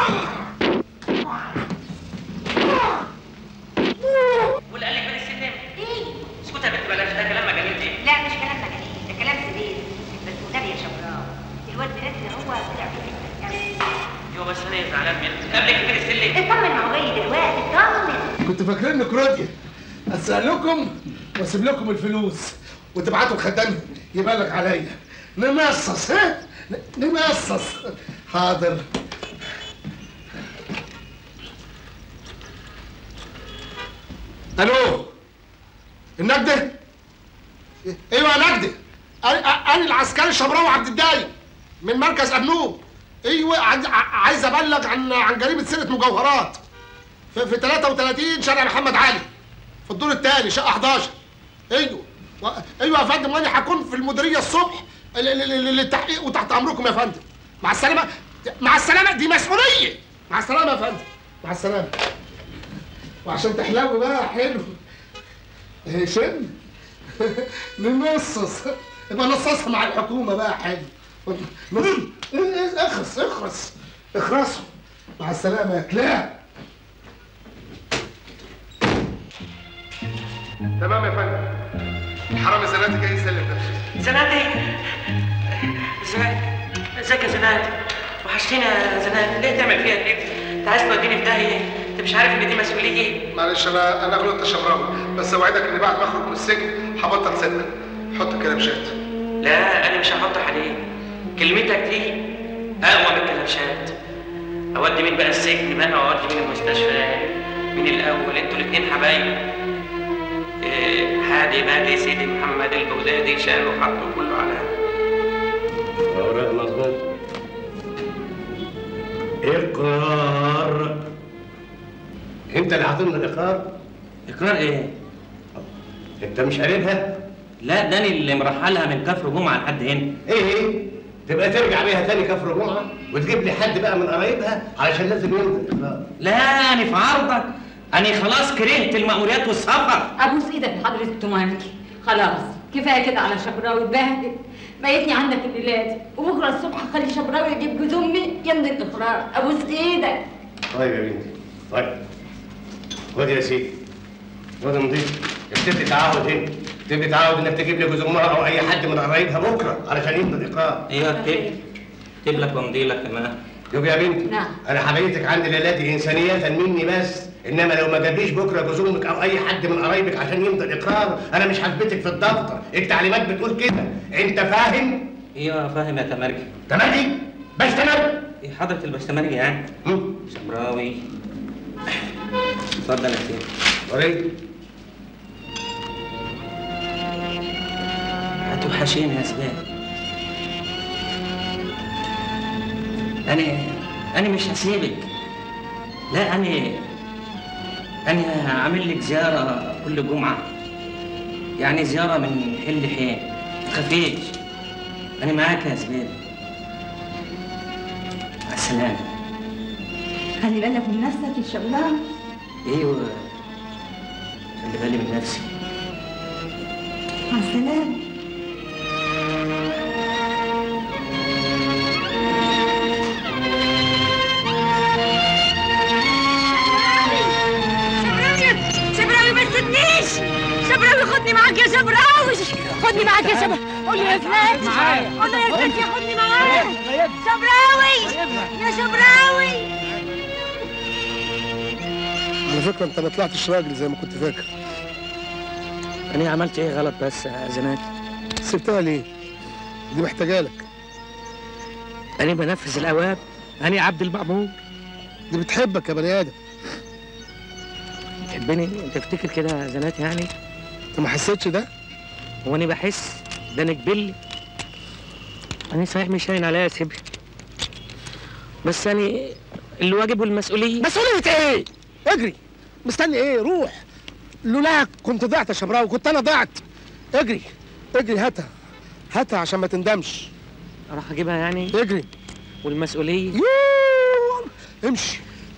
واللي قال لك بلاش السلم ايه اسكت يا بنت بلاش ده كلام مجانين دي لا مش كلام مجانين ده كلام سليم بس والنبي يا شبراء الواد بلاد ده هو طلع فيه يو بس انا زعلان منك قبل كبير السلم اطمن ما هو جاي دلوقتي اطمن كنت فاكرين انك راضيه اسالكم واسيب لكم الفلوس وتبعتوا الخدام يبلغ عليا نمصص ها ن- نمصص حاضر الو النجدة ايوه يا نجدة انا أنا العسكري الشبراوي عبد الدايم من مركز ابنوب ايوه عايز- عايز ابلغ عن عن جريمه سرقه مجوهرات في, في 33 شارع محمد علي في الدور الثاني شقه 11 ايوه و... ايوه يا فندم وانا هكون في المديريه الصبح ل- ل- ل- للتحقيق وتحت امركم يا فندم مع السلامه مع السلامه دي مسؤوليه مع السلامه يا فندم مع السلامه وعشان تحلو بقى حلو إيه، شم نمصص يبقى نصصها مع الحكومه بقى حلو نص- إيه، إيه، اخرس اخرس اخرسوا مع السلامه يا كلاب تمام يا فندم الحرامي زناتي جاي يسلم نفسه زناتي ازيك ازيك يا زناتي وحشتينا يا زناتي ليه تعمل فيها كده انت عايز توديني في داهيه انت مش عارف ان دي مسؤوليه معلش انا انا غلطت يا شبراوي بس اوعدك اني بعد ما اخرج من السجن هبطل صدق حط الكلبشات لا انا مش هحط عليك كلمتك دي اقوى من الكلبشات اودي مين بقى السجن بقى واودي مين المستشفى من الاول انتوا الاثنين حبايب إيه، حادي بادي سيدي محمد البغدادي شانه حطه كله على اوراق مظبوط اقرار انت اللي عاطلنا الاقرار اقرار ايه انت مش قاربها لا داني اللي مرحلها من كفر جمعه لحد هنا ايه ايه تبقى ترجع بيها تاني كفر جمعه وتجيب لي حد بقى من قرايبها علشان لازم يمضي الاقرار لا انا في عرضك انا خلاص كرهت المأموريات والسفر ابوس ايدك يا حضرة التمامكي خلاص كفايه كده على شبراوي اتبهدل بقيتني عندك الليله دي وبكره الصبح خلي شبراوي يجيب جوز امي يمضي الاقرار ابوس ايدك طيب يا بنتي طيب خد يا سيدي خد نضيف اكتب تعهد هنا اكتب تعهد انك تجيب لي جوز امها او اي حد من قرايبها بكره علشان يمضي الاقرار ايوه اكتب اكتب لك وامضي لك كمان شوف يا بنتي نعم. انا حبيتك عندي ليلاتي انسانيه مني بس انما لو ما جابليش بكره جوز امك او اي حد من قرايبك عشان يمضي الاقرار انا مش هثبتك في الدفتر التعليمات بتقول كده انت فاهم ايوه فاهم يا تمرجي تمرجي باش تمرجي ايه حضرة البشتمرجي يعني شبراوي اتفضل يا سيدي وريني هتوحشيني يا سباب انا انا مش هسيبك لا انا انا عامل لك زياره كل جمعه يعني زياره من حل حين ما تخافيش انا معاك يا زبير مع السلامه خلي بالك من نفسك يا شبراوي ايوه خلي بالي من نفسي مع السلامه شبراوي ما تسيبنيش شبراوي خدني معاك يا شبراوي خدني معاك يا شبراوي قول له يا زناد قول له يا زناد خدني معاك شبراوي يا شبراوي على فكره انت ما طلعتش راجل زي ما كنت فاكر انا عملت ايه غلط بس يا زناد سبتها ليه دي محتاجه لك انا بنفذ الاوامر انا عبد المأمور دي بتحبك يا بني ادم تحبني تفتكر كده يا زناد يعني انت ما حسيتش ده هو انا بحس ده انا كبلي انا صحيح مش هاين عليا سيبي بس يعني الواجب والمسؤوليه مسؤوليه ايه اجري مستني ايه روح لولاك كنت ضعت يا شبراوي كنت انا ضعت اجري اجري هاتها هاتها عشان ما تندمش اروح اجيبها يعني اجري والمسؤوليه يوه. امشي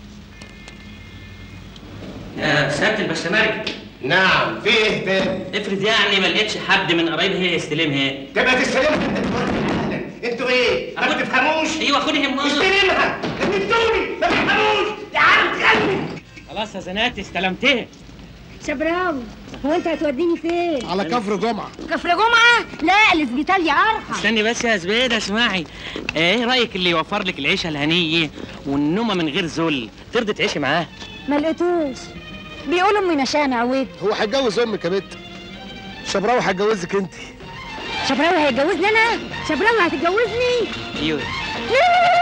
يا سياده البشتمرك نعم في ايه تاني؟ افرض يعني ما لقيتش حد من قرايبها يستلمها تبقى تستلمها انت دلوقتي حالا انتوا ايه؟ ما بتفهموش؟ ايوه خدي همها استلمها اديتوني ما بتفهموش يا عم خلي خلاص يا زناتي استلمتها شبراوي هو انت هتوديني فين؟ على كفر جمعه كفر جمعة؟ لا الاسبيتال يا ارحم استني بس يا زبيدة اسمعي ايه رايك اللي يوفر لك العيشه الهنيه والنومه من غير ذل ترضي تعيشي معاه ما لقيتوش بيقولوا امي مشاها معوج هو هيتجوز امك يا بت شبراوي هيتجوزك انت شبراوي هيتجوزني انا؟ شبراوي هتتجوزني؟ ايوه لا